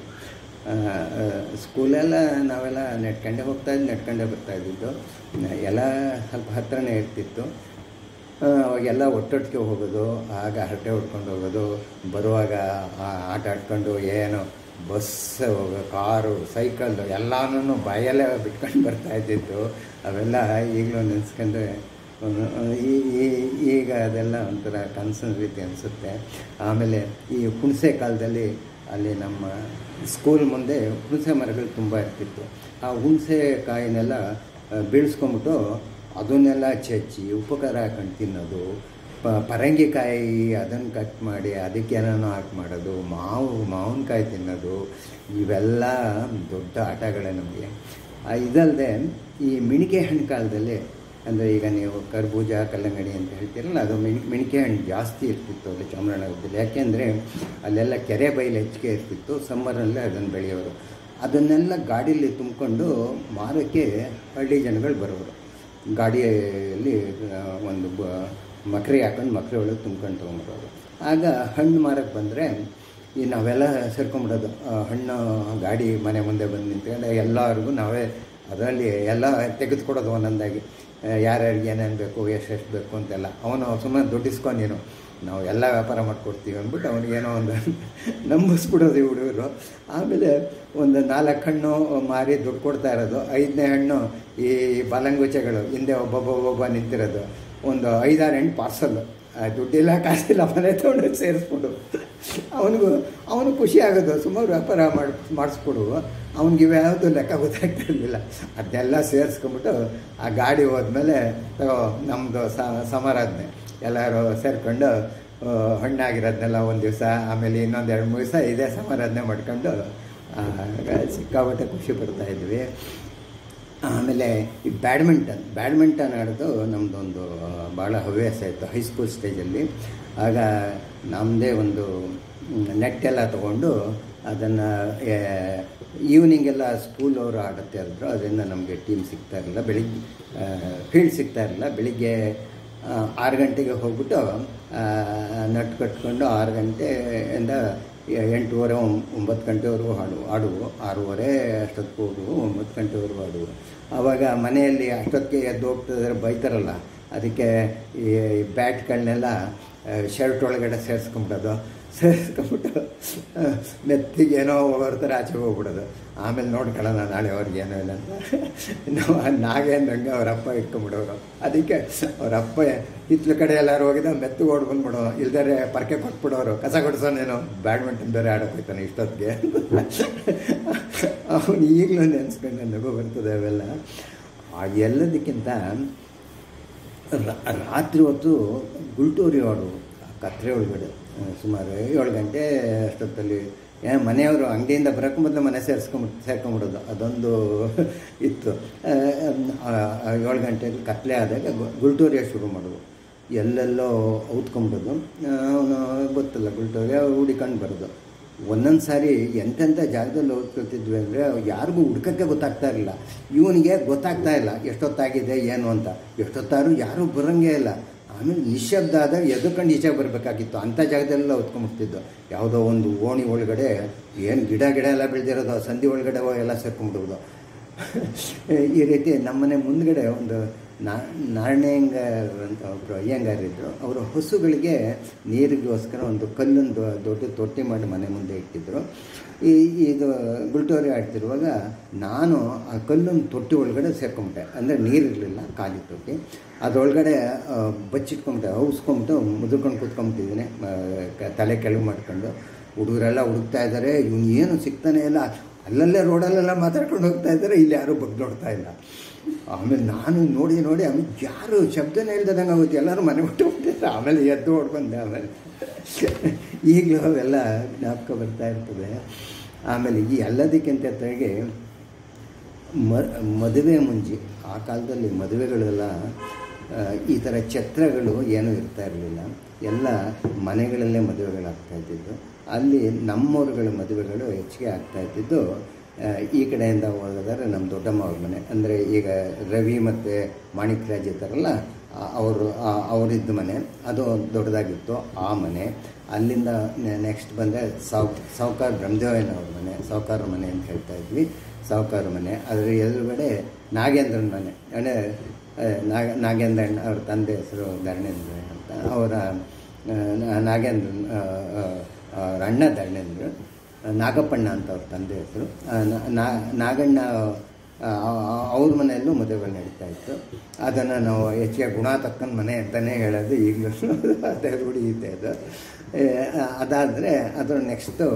ಸ್ಕೂಲೆಲ್ಲ ನಾವೆಲ್ಲ ನೆಟ್ಕೊಂಡೇ ಹೋಗ್ತಾ ಇದ್ದು ನೆಟ್ಕೊಂಡೇ ಬರ್ತಾ ಇದ್ದಿದ್ದು ಎಲ್ಲ ಸ್ವಲ್ಪ ಹತ್ರನೇ ಇರ್ತಿತ್ತು ಆ, ಅವಾಗೆಲ್ಲ ಒಟ್ಟೊಟ್ಟಿಗೆ ಹೋಗೋದು ಆಗ ಹರಟೆ ಹೊಡ್ಕೊಂಡು ಹೋಗೋದು ಬರುವಾಗ ಆ ಆಟ ಆಡ್ಕೊಂಡು ಏನು ಬಸ್ ಕಾರು ಸೈಕಲ್ಲು ಎಲ್ಲನೂ ಬಾಯಲ್ಲೇ ಬಿಟ್ಕೊಂಡು ಬರ್ತಾ ಇದ್ದಿತ್ತು ಅವೆಲ್ಲ ಈಗಲೂ ನೆನೆಸ್ಕೊಂಡ್ರೆ ಒಂದು- ಈ- ಈ- ಈಗ ಅದೆಲ್ಲ ಒಂಥರ ಕನಸಿನ ರೀತಿ ಅನಿಸುತ್ತೆ ಆಮೇಲೆ ಈ ಹುಣಸೆ ಕಾಲದಲ್ಲಿ ಅಲ್ಲಿ ನಮ್ಮ ಸ್ಕೂಲ್ ಮುಂದೆ ಹುಣಸೆ ಮರಗಳು ತುಂಬ ಇರ್ತಿತ್ತು ಆ ಹುಣಸೆ ಕಾಯಿನೆಲ್ಲ ಆ, ಬೀಳ್ಸ್ಕೊಂಬಿಟ್ಟು ಅದನ್ನೆಲ್ಲ ಚಚ್ಚಿ ಉಪ್ಪು ಖಾರ ಹಾಕೊಂಡು ತಿನ್ನೋದು ಪ ಪರಂಗಿಕಾಯಿ ಅದನ್ನು ಕಟ್ ಮಾಡಿ ಅದಕ್ಕೆ ಏನೇನೋ ಹಾಕಿ ಮಾಡೋದು ಮಾವು ಮಾವಿನಕಾಯಿ ತಿನ್ನೋದು ಇವೆಲ್ಲ ದೊಡ್ಡ ಆಟಗಳೇ ನಮಗೆ ಇದಲ್ಲದೆ ಈ ಮಿಣಿಕೆ ಹಣ್ಣು ಕಾಲದಲ್ಲಿ ಅಂದರೆ ಈಗ ನೀವು ಕರ್ಬೂಜ ಕಲ್ಲಂಗಡಿ ಅಂತ ಹೇಳ್ತೀರಲ್ಲ ಅದು ಮಿಣಿ ಮಿಣಿಕೆ ಹಣ್ಣು ಜಾಸ್ತಿ ಇರ್ತಿತ್ತು ಅಲ್ಲಿ ಚಾಮರಾಜನಗರದಲ್ಲಿ ಯಾಕೆಂದರೆ ಅಲ್ಲೆಲ್ಲ ಕೆರೆ ಬೈಲು ಹೆಚ್ಚಿಗೆ ಇರ್ತಿತ್ತು ಸಮ್ಮರಲ್ಲಿ ಅದನ್ನು ಬೆಳೆಯೋರು ಅದನ್ನೆಲ್ಲ ಗಾಡೀಲಿ ತುಂಬಿಕೊಂಡು ಮಾರೋಕ್ಕೆ ಹಳ್ಳಿ ಜನಗಳು ಬರೋರು ಗಾಡಿಯಲ್ಲಿ ಆ, ಒಂದು ಬ ಮಕ್ರಿ ಹಾಕೊಂಡು ಮಕ್ರಿ ಒಳಗೆ ತುಂಬ್ಕೊಂಡು ತೊಗೊಂಬರೋರು ಆಗ ಹಣ್ಣು ಮಾರಕ್ಕೆ ಬಂದರೆ ಈ ನಾವೆಲ್ಲ ಸೇರ್ಕೊಂಬಿಡೋದು ಆ, ಹಣ್ಣು ಗಾಡಿ ಮನೆ ಮುಂದೆ ಬಂದು ನಿಂತ್ಕೊಂಡು ಎಲ್ಲರಿಗೂ ನಾವೇ ಅದರಲ್ಲಿ ಎಲ್ಲ ತೆಗೆದುಕೊಡೋದು ಒಂದೊಂದಾಗಿ ಆ, ಯಾರ್ಯಾರಿಗೆ ಏನೇನು ಬೇಕು ಎಷ್ಟೆಷ್ಟು ಬೇಕು ಅಂತೆಲ್ಲ ಅವನು ಸುಮ್ಮನೆ ದುಡ್ಡಿಸ್ಕೊ ನೀನು ನಾವು ಎಲ್ಲ ವ್ಯಾಪಾರ ಮಾಡ್ಕೊಡ್ತೀವಿ ಅಂದ್ಬಿಟ್ಟು ಅವನಿಗೇನೋ ಒಂದು ನಂಬಿಸ್ಬಿಡೋದು ಈ ಹುಡುಗರು ಆಮೇಲೆ ಒಂದು ನಾಲ್ಕು ಹಣ್ಣು ಮಾರಿ ದುಡ್ಡು ಕೊಡ್ತಾ ಇರೋದು ಐದನೇ ಹಣ್ಣು ಈ ಬಲಂಗುಚೆಗಳು ಹಿಂದೆ ಒಬ್ಬೊಬ್ಬ ಒಬ್ಬೊಬ್ಬ ನಿಂತಿರೋದು ಒಂದು ಐದಾರು ಹಣ್ಣು ಪಾರ್ಸಲ್ಲು ದುಡ್ಡಿಲ್ಲ ಕಾಸಿಲ್ಲ ಮನೆ ತೊಗೊಂಡು ಸೇರಿಸ್ಬಿಡು ಅವನಿಗೂ ಅವನು ಖುಷಿ ಆಗೋದು ಸುಮಾರು ವ್ಯಾಪಾರ ಮಾಡಿ ಮಾಡಿಸ್ಕೊಡು ಅವ್ನಿಗೆ ಇವ್ಯಾವುದು ಲೆಕ್ಕ ಗೊತ್ತಾಗ್ತಾ ಇರಲಿಲ್ಲ ಅದನ್ನೆಲ್ಲ ಸೇರಿಸ್ಕೊಂಬಿಟ್ಟು ಆ ಗಾಡಿ ಹೋದ್ಮೇಲೆ ತಗೋ ನಮ್ಮದು ಸಮಾರಾಧನೆ ಎಲ್ಲರೂ ಸೇರಿಕೊಂಡು ಹಣ್ಣಾಗಿರೋದನ್ನೆಲ್ಲ ಒಂದು ದಿವಸ ಆಮೇಲೆ ಇನ್ನೊಂದು ಎರಡು ಮೂರು ದಿವಸ ಇದೇ ಸಮಾರಾಧನೆ ಮಾಡ್ಕೊಂಡು ಆ, ಸಿಕ್ಕಾಪಟ್ಟೆ ಖುಷಿ ಪಡ್ತಾ ಇದ್ವಿ ಆಮೇಲೆ ಈ ಬ್ಯಾಡ್ಮಿಂಟನ್ ಬ್ಯಾಡ್ಮಿಂಟನ್ ಆಡೋದು ನಮ್ಮದೊಂದು ಭಾಳ ಹವ್ಯಾಸ ಇತ್ತು ಹೈಸ್ಕೂಲ್ ಸ್ಟೇಜಲ್ಲಿ ಆಗ ನಮ್ಮದೇ ಒಂದು ನೆಟ್ ಎಲ್ಲ ತೊಗೊಂಡು ಅದನ್ನು ಈವ್ನಿಂಗ್ ಎಲ್ಲ ಸ್ಕೂಲ್ ಅವರು ಆಡುತ್ತೆ ಇದ್ರು ಅದರಿಂದ ನಮಗೆ ಟೀಮ್ ಸಿಗ್ತಾ ಇರಲಿಲ್ಲ ಬೆಳಿಗ್ಗೆ ಫೀಲ್ಡ್ ಸಿಗ್ತಾ ಇರಲಿಲ್ಲ ಬೆಳಿಗ್ಗೆ ಆ, ಆರು ಗಂಟೆಗೆ ಹೋಗ್ಬಿಟ್ಟು ಆ, ನಟ್ ಕಟ್ಕೊಂಡು ಆರು ಗಂಟೆಯಿಂದ ಎ- ಎಂಟೂವರೆ ಒಂಬ- ಒಂಬತ್ತು ಗಂಟೆವರೆಗೂ ಆಡುವು ಆಡುವು ಆರೂವರೆ ಅಷ್ಟೊತ್ತಿಗೆ ಹೋಗುವು ಒಂಬತ್ತು ಗಂಟೆವರೆಗೂ ಆಡುವು ಆವಾಗ ಮನೆಯಲ್ಲಿ ಅಷ್ಟೊತ್ತಿಗೆ ಎದ್ದು ಹೋಗ್ತಿದ್ರೆ ಬೈತಾರಲ್ಲ ಅದಕ್ಕೆ ಈ ಬ್ಯಾಟ್ಗಳನ್ನೆಲ್ಲ ಶರ್ಟ್ ಒಳಗಡೆ ಸೇರಿಸ್ಕೊಂಬಿಡೋದು ಸೇರಿಸ್ಕೊಂಬಿಟ್ಟು ಆ, ಮೆತ್ತಿಗೆ ಏನೋ ಹೋಗೋರ್ ಥರ ಆಚೆ ಹೋಗ್ಬಿಡೋದು ಆಮೇಲೆ ನೋಡ್ಕೊಳ್ಳೋಣ ನಾಳೆ ಅವ್ರಿಗೆ ಏನೋ ಇಲ್ಲ ಅಂತ ನಾವು ನಾಗೇಂದ್ರಂಗೆ ಅವ್ರ ಅಪ್ಪ ಇಟ್ಕೊಂಬಿಡೋರು ಅದಕ್ಕೆ ಅವ್ರ ಅಪ್ಪ ಹಿತ್ಲ ಕಡೆ ಎಲ್ಲರೂ ಹೋಗಿದ್ದ ಮೆತ್ತು ಓಡ್ ಬಂದ್ಬಿಡೋ ಇಲ್ದರೆ ಪರ್ಕೆ ಕೊಟ್ಬಿಡೋರು ಕಸ ಕೊಡ್ಸೋನೇನೋ ಬ್ಯಾಡ್ಮಿಂಟನ್ ಬೇರೆ ಆಡೋಕೆ ಹೋಗ್ತಾನೆ ಇಷ್ಟೊತ್ತಿಗೆ ಅವನು ಈಗಲೂ ನೆನೆಸ್ಕೊಂಡು ನಗು ಬರ್ತದೆ ಅವೆಲ್ಲ ಆ ಎಲ್ಲದಕ್ಕಿಂತ ರಾ- ರಾತ್ರಿ ಹೊತ್ತು ಗುಲ್ಟೂರಿ ಆಡು ಕತ್ರೆ ಒಳಗಡೆ ಆ, ಸುಮಾರು ಏಳು ಗಂಟೆ ಅಷ್ಟೊತ್ತಲ್ಲಿ ಏ ಮನೆಯವರು ಅಂಗಡಿಯಿಂದ ಬರೋಕ್ಕೆ ಮೊದಲು ಮನೆ ಸೇರಿಸ್ಕೊಂಬಿಟ್ಟು ಸೇರ್ಕೊಂಬಿಡೋದು ಅದೊಂದು ಇತ್ತು ಆ, ಆ, ಆ, ಏಳು ಗಂಟೆಗೆ ಕತ್ಲೆ ಆದಾಗ ಗು- ಗುಲ್ಟೂರಿಯ ಶುರು ಮಾಡೋದು ಎಲ್ಲೆಲ್ಲೋ ಔತ್ಕೊಂಬಿಡೋದು ಅವನು ಗೊತ್ತಲ್ಲ ಗುಲ್ಟೂರಿಯ ಹುಡಿಕೊಂಡು ಬರೋದು ಒಂದೊಂದು ಸಾರಿ ಎಂತೆಂಥ ಜಾಗದಲ್ಲಿ ಓದ್ಕೊಳ್ತಿದ್ವಿ ಅಂದರೆ ಯಾರಿಗೂ ಹುಡ್ಕಕ್ಕೆ ಗೊತ್ತಾಗ್ತಾ ಇರಲಿಲ್ಲ ಇವನಿಗೆ ಗೊತ್ತಾಗ್ತಾ ಇಲ್ಲ ಎಷ್ಟೊತ್ತಾಗಿದೆ ಏನು ಅಂತ ಎಷ್ಟೊತ್ತಾದ್ರೂ ಯಾರೂ ಬರೋಂಗೇ ಇಲ್ಲ ಆಮೇಲೆ ನಿಶಬ್ದ ಆದಾಗ ಎದುರ್ಕೊಂಡು ಈಚೆ ಬರಬೇಕಾಗಿತ್ತು ಅಂಥ ಜಾಗದಲ್ಲೆಲ್ಲ ಹೊತ್ಕೊಂಡ್ಬಿಡ್ತಿದ್ದು ಯಾವುದೋ ಒಂದು ಓಣಿ ಒಳಗಡೆ ಏನು ಗಿಡ ಗಿಡ ಎಲ್ಲ ಬೆಳೆದಿರೋದು ಸಂಧಿ ಒಳಗಡೆ ಹೋಗಿ ಎಲ್ಲ ಸೇರ್ಕೊಂಡ್ಬಿಡೋದು ಈ ರೀತಿ ನಮ್ಮನೆ ಮುಂದ್ಗಡೆ ಒಂದು ನಾ ನಾರಾಯಣಯ್ಯಂಗಾರ್ ಅಂತ ಒಬ್ಬರು ಅಯ್ಯಂಗಾರಿದ್ರು ಅವರು ಹಸುಗಳಿಗೆ ನೀರಿಗೋಸ್ಕರ ಒಂದು ಕಲ್ಲೊಂದು ದೊಡ್ಡ ತೊಟ್ಟಿ ಮಾಡಿ ಮನೆ ಮುಂದೆ ಇಟ್ಟಿದ್ರು ಈ ಇದು ಗುಲ್ಟೋರಿ ಆಡ್ತಿರುವಾಗ ನಾನು ಆ ಕಲ್ಲೊಂದು ತೊಟ್ಟಿ ಒಳಗಡೆ ಸೇರ್ಕೊಂಬಿಟ್ಟೆ ಅಂದರೆ ನೀರಿರಲಿಲ್ಲ ಖಾಲಿ ತೊಟ್ಟಿ ಅದರೊಳಗಡೆ ಆ, ಬಚ್ಚಿಟ್ಕೊಂಬಿಟ್ಟೆ ಔಸ್ಕೊಂಬಿಟ್ಟು ಮುದುರ್ಕೊಂಡು ಕೂತ್ಕೊಂಬಿಟ್ಟಿದ್ದೀನಿ ತಲೆ ಕೆಳಗೆ ಮಾಡ್ಕೊಂಡು ಹುಡುಗರೆಲ್ಲ ಹುಡುಕ್ತಾ ಇದ್ದಾರೆ ಇವನು ಏನು ಸಿಗ್ತಾನೆ ಇಲ್ಲ ಅಲ್ಲಲ್ಲೇ ರೋಡಲ್ಲೆಲ್ಲ ಮಾತಾಡ್ಕೊಂಡು ಹೋಗ್ತಾ ಇದ್ದಾರೆ ಇಲ್ಲಿ ಯಾರೂ ಬಗ್ಗೆ ನೋಡ್ತಾ ಇಲ್ಲ ಆಮೇಲೆ ನಾನು ನೋಡಿ ನೋಡಿ ಆಮೇಲೆ ಯಾರು ಶಬ್ದನೇ ಇಲ್ದಂಗೆ ಆಗುತ್ತೆ ಎಲ್ಲರೂ ಮನೆ ಬಿಟ್ಟು ಹೋಗ್ತಿದ್ದಾರೆ ಆಮೇಲೆ ಎದ್ದು ಓಡ್ಬಂದೆ ಆಮೇಲೆ ಈಗಲೂ ಅವೆಲ್ಲ ಜ್ಞಾಪಕ ಬರ್ತಾ ಇರ್ತದೆ ಆಮೇಲೆ ಈ ಎಲ್ಲದಕ್ಕಿಂತ ಹೆಚ್ಚಾಗಿ ಮ ಮದುವೆ ಮುಂಜಿ ಆ ಕಾಲದಲ್ಲಿ ಮದುವೆಗಳೆಲ್ಲ ಆ, ಈ ಥರ ಛತ್ರಗಳು ಏನೂ ಇರ್ತಾ ಇರಲಿಲ್ಲ ಎಲ್ಲ ಮನೆಗಳಲ್ಲೇ ಮದುವೆಗಳಾಗ್ತಾ ಇದ್ದಿದ್ದು ಅಲ್ಲಿ ನಮ್ಮೂರುಗಳ ಮದುವೆಗಳು ಹೆಚ್ಚಿಗೆ ಆಗ್ತಾ ಇದ್ದಿದ್ದು ಆ, ಈ ಕಡೆಯಿಂದ ಹೋಗೋದಾದ್ರೆ ನಮ್ಮ ದೊಡ್ಡಮ್ಮ ಅವ್ರ ಮನೆ ಅಂದರೆ ಈಗ ರವಿ ಮತ್ತು ಮಾಣಿಕ್ ರಾಜ್ ಇದ್ದಾರಲ್ಲ ಆ- ಅವರು ಆ- ಅವರಿದ್ದ ಮನೆ ಅದು ದೊಡ್ಡದಾಗಿತ್ತು ಆ ಮನೆ ಅಲ್ಲಿಂದ ನೆಕ್ಸ್ಟ್ ಬಂದರೆ ಸಾವ್ ಸಾವುಕಾರ ಬ್ರಹ್ಮದೇವಯ್ಯನ ಅವ್ರ ಮನೆ ಸಾವುಕಾರ ಮನೆ ಅಂತ ಹೇಳ್ತಾ ಇದ್ವಿ ಸಾವುಕಾರ ಮನೆ ಅದರ ಎದುರುಗಡೆ ನಾಗೇಂದ್ರನ ಮನೆ ಅಂದರೆ ನಾಗ ನಾಗೇಂದ್ರಣ್ಣ ಅವ್ರ ತಂದೆ ಹೆಸರು ಧರ್ಣೇಂದ್ರ ಅಂತ ಅವರ ಆ, ನಾ- ನಾಗೇಂದ್ರನ್ ಆ, ಆ, ಅವ್ರ ಅಣ್ಣ ಧರ್ಣೇಂದ್ರ ನಾಗಪ್ಪಣ್ಣ ಅಂತ ಅವ್ರ ತಂದೆ ಹೆಸರು ಆ, ನಾ- ನಾ- ನಾಗಣ್ಣ ಆ, ಆ- ಅವ್ರ ಮನೆಯಲ್ಲೂ ಮದುವೆಗಳು ನಡೀತಾ ಇತ್ತು ಅದನ್ನು ನಾವು ಹೆಚ್ಚಿಗೆ ಗುಣ ತಕ್ಕನ ಮನೆ ಅಂತಲೇ ಹೇಳೋದು ಈಗಲೂ ಅದೇ ರೂಢಿ ಇದೆ ಅದು ಅದಾದರೆ ಅದರ ನೆಕ್ಸ್ಟು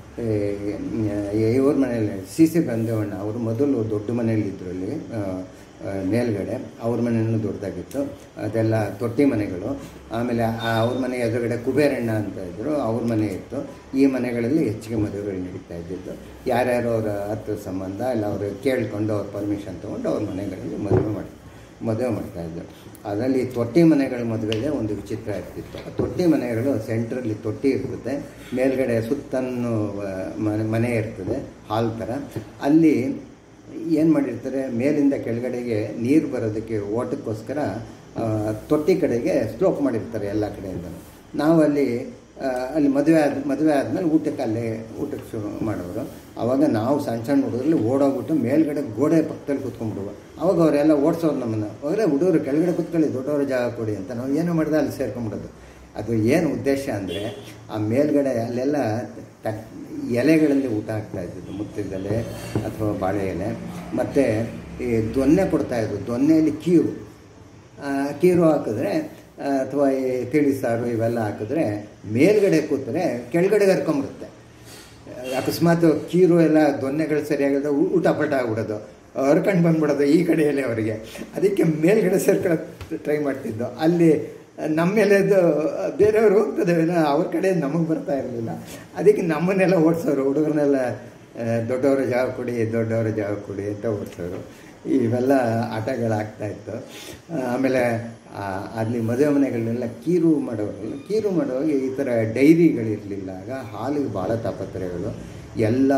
ಇವ್ರ ಮನೆಯಲ್ಲಿ ಸಿ ಸಿ ಬಂದೇವಣ್ಣ ಅವರು ಮೊದಲು ದೊಡ್ಡ ಮನೆಯಲ್ಲಿದ್ದರು ಅಲ್ಲಿ ಆ, ಆ, ಮೇಲ್ಗಡೆ ಅವ್ರ ಮನೆಯೂ ದೊಡ್ಡದಾಗಿತ್ತು ಅದೆಲ್ಲ ತೊಟ್ಟಿ ಮನೆಗಳು ಆಮೇಲೆ ಆ ಅವ್ರ ಮನೆ ಎದುರುಗಡೆ ಕುಬೇರಣ್ಣ ಅಂತ ಇದ್ದರು ಅವ್ರ ಮನೆ ಇತ್ತು ಈ ಮನೆಗಳಲ್ಲಿ ಹೆಚ್ಚಿಗೆ ಮದುವೆಗಳು ನಡೀತಾ ಇದ್ದಿದ್ದು ಯಾರ್ಯಾರು ಅವರ ಹತ್ತು ಸಂಬಂಧ ಇಲ್ಲ ಅವರು ಕೇಳಿಕೊಂಡು ಅವ್ರ ಪರ್ಮಿಷನ್ ತೊಗೊಂಡು ಅವ್ರ ಮನೆಗಳಲ್ಲಿ ಮದುವೆ ಮಾಡಿ ಮದುವೆ ಮಾಡ್ತಾಯಿದ್ರು ಅದರಲ್ಲಿ ತೊಟ್ಟಿ ಮನೆಗಳ ಮದುವೆಗೆ ಒಂದು ವಿಚಿತ್ರ ಇರ್ತಿತ್ತು ಆ ತೊಟ್ಟಿ ಮನೆಗಳು ಸೆಂಟ್ರಲ್ಲಿ ತೊಟ್ಟಿ ಇರ್ತದೆ ಮೇಲ್ಗಡೆ ಸುತ್ತನ್ನು ಆ, ಮನೆ ಮನೆ ಇರ್ತದೆ ಹಾಲ್ ಥರ ಅಲ್ಲಿ ಏನು ಮಾಡಿರ್ತಾರೆ ಮೇಲಿಂದ ಕೆಳಗಡೆಗೆ ನೀರು ಬರೋದಕ್ಕೆ ಓಟಕ್ಕೋಸ್ಕರ ಆ, ತೊಟ್ಟಿ ಕಡೆಗೆ ಸ್ಲೋಪ್ ಮಾಡಿರ್ತಾರೆ ಎಲ್ಲ ಕಡೆಯಿಂದ ನಾವು ಅಲ್ಲಿ ಆ, ಅಲ್ಲಿ ಮದುವೆ ಆದ ಮದುವೆ ಆದಮೇಲೆ ಊಟಕ್ಕೆ ಅಲ್ಲೇ ಊಟಕ್ಕೆ ಶುರು ಮಾಡೋರು ಆವಾಗ ನಾವು ಸಣ್ಣ ಸಣ್ಣ ಹುಡುಗರಲ್ಲಿ ಓಡೋಗ್ಬಿಟ್ಟು ಮೇಲ್ಗಡೆ ಗೋಡೆ ಪಕ್ಕದಲ್ಲಿ ಕೂತ್ಕೊಂಡ್ಬಿಡುವ ಅವಾಗ ಅವರೆಲ್ಲ ಓಡಿಸೋರು ನಮ್ಮನ್ನು ಅವರೇ ಹುಡುಗರು ಕೆಳಗಡೆ ಕೂತ್ಕೊಳ್ಳಿ ದೊಡ್ಡವರ ಜಾಗ ಕೊಡಿ ಅಂತ ನಾವು ಏನು ಮಾಡಿದೆ ಅಲ್ಲಿ ಸೇರ್ಕೊಂಡ್ಬಿಡೋದು ಅದು ಏನು ಉದ್ದೇಶ ಅಂದರೆ ಆ ಮೇಲ್ಗಡೆ ಅಲ್ಲೆಲ್ಲ ತಟ್ ಎಲೆಗಳಲ್ಲಿ ಊಟ ಆಗ್ತಾ ಇದ್ದಿದ್ದು ಮುತ್ತಿದ್ದೆಲೆ ಅಥವಾ ಬಾಳೆ ಎಲೆ ಮತ್ತು ಈ ದೊನ್ನೆ ಕೊಡ್ತಾಯಿದ್ರು ದೊನ್ನೆಯಲ್ಲಿ ಕೀರು ಆ, ಕೀರು ಹಾಕಿದ್ರೆ ಅಥವಾ ಈ ತಿಳಿ ಸಾರು ಇವೆಲ್ಲ ಹಾಕಿದ್ರೆ ಮೇಲ್ಗಡೆ ಕೂತರೆ ಕೆಳಗಡೆ ಕರ್ಕೊಂಬಿಡುತ್ತೆ ಅಕಸ್ಮಾತ್ ಕೀರು ಎಲ್ಲ ದೊನ್ನೆಗಳು ಸರಿಯಾಗಿಲ್ಲ ಊಟ ಪಟ ಆಗ್ಬಿಡೋದು ಹರ್ಕೊಂಡು ಬಂದ್ಬಿಡೋದು ಈ ಕಡೆಯಲ್ಲೇ ಅವರಿಗೆ ಅದಕ್ಕೆ ಮೇಲ್ಗಡೆ ಸೇರ್ಕೊಳ್ಳೋಕೆ ಟ್ರೈ ಮಾಡ್ತಿದ್ದು ಅಲ್ಲಿ ನಮ್ಮ ಮೇಲೆದು ಬೇರೆಯವ್ರು ಹೋಗ್ತದೆ ಅವ್ರ ಕಡೆ ನಮಗೆ ಬರ್ತಾ ಇರಲಿಲ್ಲ ಅದಕ್ಕೆ ನಮ್ಮನ್ನೆಲ್ಲ ಓಡಿಸೋರು ಹುಡುಗರನ್ನೆಲ್ಲ ದೊಡ್ಡವರ ಜಾಗ ಕೊಡಿ ದೊಡ್ಡವರ ಜಾಗ ಕೊಡಿ ಅಂತ ಓಡಿಸೋರು ಇವೆಲ್ಲ ಆಟಗಳಾಗ್ತಾ ಇತ್ತು ಆಮೇಲೆ ಆ, ಅಲ್ಲಿ ಮದುವೆ ಮನೆಗಳನ್ನೆಲ್ಲ ಕೀರು ಮಾಡೋರು ಕೀರು ಮಾಡುವಾಗ ಈ ಥರ ಡೈರಿಗಳಿರಲಿಲ್ಲ ಆಗ ಹಾಲಿಗೆ ಭಾಳ ತಾಪತ್ರಯಗಳು ಎಲ್ಲ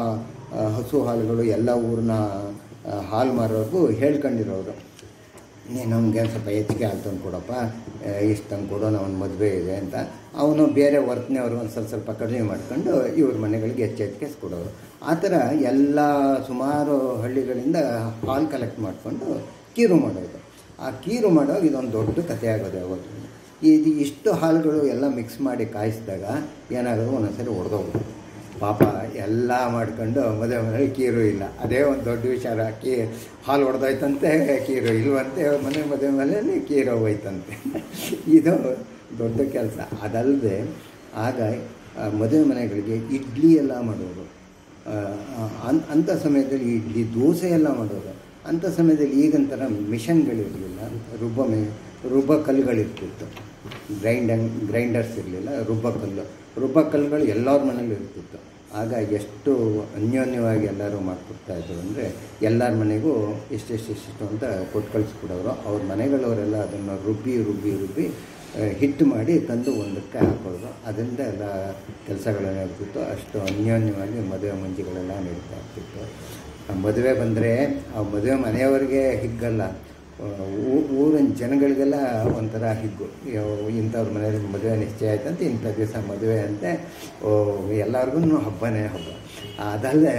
ಆ, ಹಸು ಹಾಲುಗಳು ಎಲ್ಲ ಊರಿನ ಆ, ಹಾಲು ಮಾರೋರ್ಗೂ ಹೇಳ್ಕೊಂಡಿರೋರು ನೀನು ನಮಗೆ ಸ್ವಲ್ಪ ಹೆಚ್ಚಿಗೆ ಹಾಲು ತಂದು ಕೊಡಪ್ಪ ಇಷ್ಟು ತಂದು ಕೊಡೋ ಒಂದು ಮದುವೆ ಇದೆ ಅಂತ ಅವನು ಬೇರೆ ವರ್ಕ್ನವರು ಒಂದು ಸ್ವಲ್ಪ ಸ್ವಲ್ಪ ಕಡಿಮೆ ಮಾಡ್ಕೊಂಡು ಇವ್ರ ಮನೆಗಳಿಗೆ ಹೆಚ್ಚು ಹೆಚ್ಚಿಗೆ ಕೊಡೋರು ಆ ಥರ ಎಲ್ಲ ಸುಮಾರು ಹಳ್ಳಿಗಳಿಂದ ಹಾಲು ಕಲೆಕ್ಟ್ ಮಾಡಿಕೊಂಡು ಕೀರು ಮಾಡೋದು ಆ ಕೀರು ಮಾಡುವಾಗ ಇದೊಂದು ದೊಡ್ಡ ಕಥೆ ಆಗೋದು ಯಾವತ್ತು ಇದು ಇಷ್ಟು ಹಾಲುಗಳು ಎಲ್ಲ ಮಿಕ್ಸ್ ಮಾಡಿ ಕಾಯಿಸಿದಾಗ ಏನಾಗೋದು ಒಂದೊಂದ್ಸರಿ ಹೊಡೆದೋಗೋದು ಪಾಪ ಎಲ್ಲ ಮಾಡ್ಕೊಂಡು ಮದುವೆ ಮನೇಲಿ ಕೀರು ಇಲ್ಲ ಅದೇ ಒಂದು ದೊಡ್ಡ ವಿಚಾರ ಕೀ ಹಾಲು ಹೊಡೆದೋಯ್ತಂತೆ ಕೀರು ಇಲ್ವಂತೆ ಮನೆ ಮದುವೆ ಮನೆಯಲ್ಲಿ ಕೀರು ಹೋಯ್ತಂತೆ ಇದು ದೊಡ್ಡ ಕೆಲಸ ಅದಲ್ಲದೆ ಆಗ ಆ, ಮದುವೆ ಮನೆಗಳಿಗೆ ಇಡ್ಲಿ ಎಲ್ಲ ಮಾಡೋರು ಆ, ಅನ್- ಅಂಥ ಸಮಯದಲ್ಲಿ ಇಡ್ಲಿ ದೋಸೆ ಎಲ್ಲ ಮಾಡೋರು ಅಂಥ ಸಮಯದಲ್ಲಿ ಈಗಂತರ ಮಿಷನ್ಗಳಿರಲಿಲ್ಲ ರುಬ್ಬ ಮೆ ರುಬ್ಬ ಕಲ್ಲುಗಳಿರ್ತಿತ್ತು ಗ್ರೈಂಡಂಗ್ ಗ್ರೈಂಡರ್ಸ್ ಇರಲಿಲ್ಲ ರುಬ್ಬ ಕಲ್ಲು ರುಬ್ಬ ಕಲ್ಲುಗಳು ಎಲ್ಲರ ಮನೇಲೂ ಇರ್ತಿತ್ತು ಆಗ ಎಷ್ಟು ಅನ್ಯೋನ್ಯವಾಗಿ ಎಲ್ಲರೂ ಮಾಡ್ಕೊಡ್ತಾ ಇದ್ರು ಅಂದರೆ ಎಲ್ಲರ ಮನೆಗೂ ಇಷ್ಟೆಷ್ಟು ಇಷ್ಟು ಅಂತ ಕೊಟ್ಟು ಕಳಿಸ್ಕೊಡೋರು ಅವ್ರ ಮನೆಗಳವರೆಲ್ಲ ಅದನ್ನು ರುಬ್ಬಿ ರುಬ್ಬಿ ರುಬ್ಬಿ ಆ, ಹಿಟ್ಟು ಮಾಡಿ ತಂದು ಒಂದಕ್ಕೆ ಹಾಕೋದು ಅದರಿಂದ ಎಲ್ಲ ಕೆಲಸಗಳೆಲ್ಲ ಇರ್ತಿತ್ತು ಅಷ್ಟು ಅನ್ಯೋನ್ಯವಾಗಿ ಮದುವೆ ಮುಂಜಿಗಳೆಲ್ಲ ನಡೀತಾ ಇರ್ತಿತ್ತು ಆ ಮದುವೆ ಬಂದರೆ ಆ ಮದುವೆ ಮನೆಯವರಿಗೆ ಹಿಗ್ಗಲ್ಲ ಆ, ಊ- ಊರಿನ ಜನಗಳಿಗೆಲ್ಲ ಒಂಥರ ಹಿಗ್ಗು ಯಾವ- ಇಂಥವ್ರ ಮನೆಯಲ್ಲಿ ಮದುವೆ ನಿಶ್ಚಯ ಆಯ್ತಂತೆ ಇಂಥ ದಿವಸ ಮದುವೆ ಅಂತೆ ಓ ಎಲ್ಲರಿಗೂ ಹಬ್ಬನೇ ಹಬ್ಬ ಅದಲ್ಲದೆ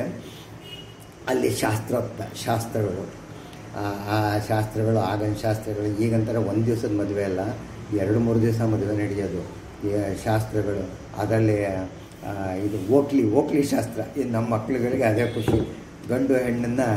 ಅಲ್ಲಿ ಶಾಸ್ತ್ರೋಕ್ತ ಶಾಸ್ತ್ರಗಳು ಆ- ಆ ಶಾಸ್ತ್ರಗಳು ಆಗಿನ ಶಾಸ್ತ್ರಗಳು ಈಗಂತರ ಒಂದು ದಿವಸದ ಮದುವೆ ಅಲ್ಲ ಎರಡು ಮೂರು ದಿವಸ ಮದುವೆ ನಡೆಯೋದು ಈ ಶಾಸ್ತ್ರಗಳು ಅದರಲ್ಲಿ ಆ, ಇದು ಓಕ್ಲಿ ಓಕ್ಲಿ ಶಾಸ್ತ್ರ ಇದು ನಮ್ಮ ಮಕ್ಳುಗಳಿಗೆ ಅದೇ ಖುಷಿ ಗಂಡು ಹೆಣ್ಣನ್ನು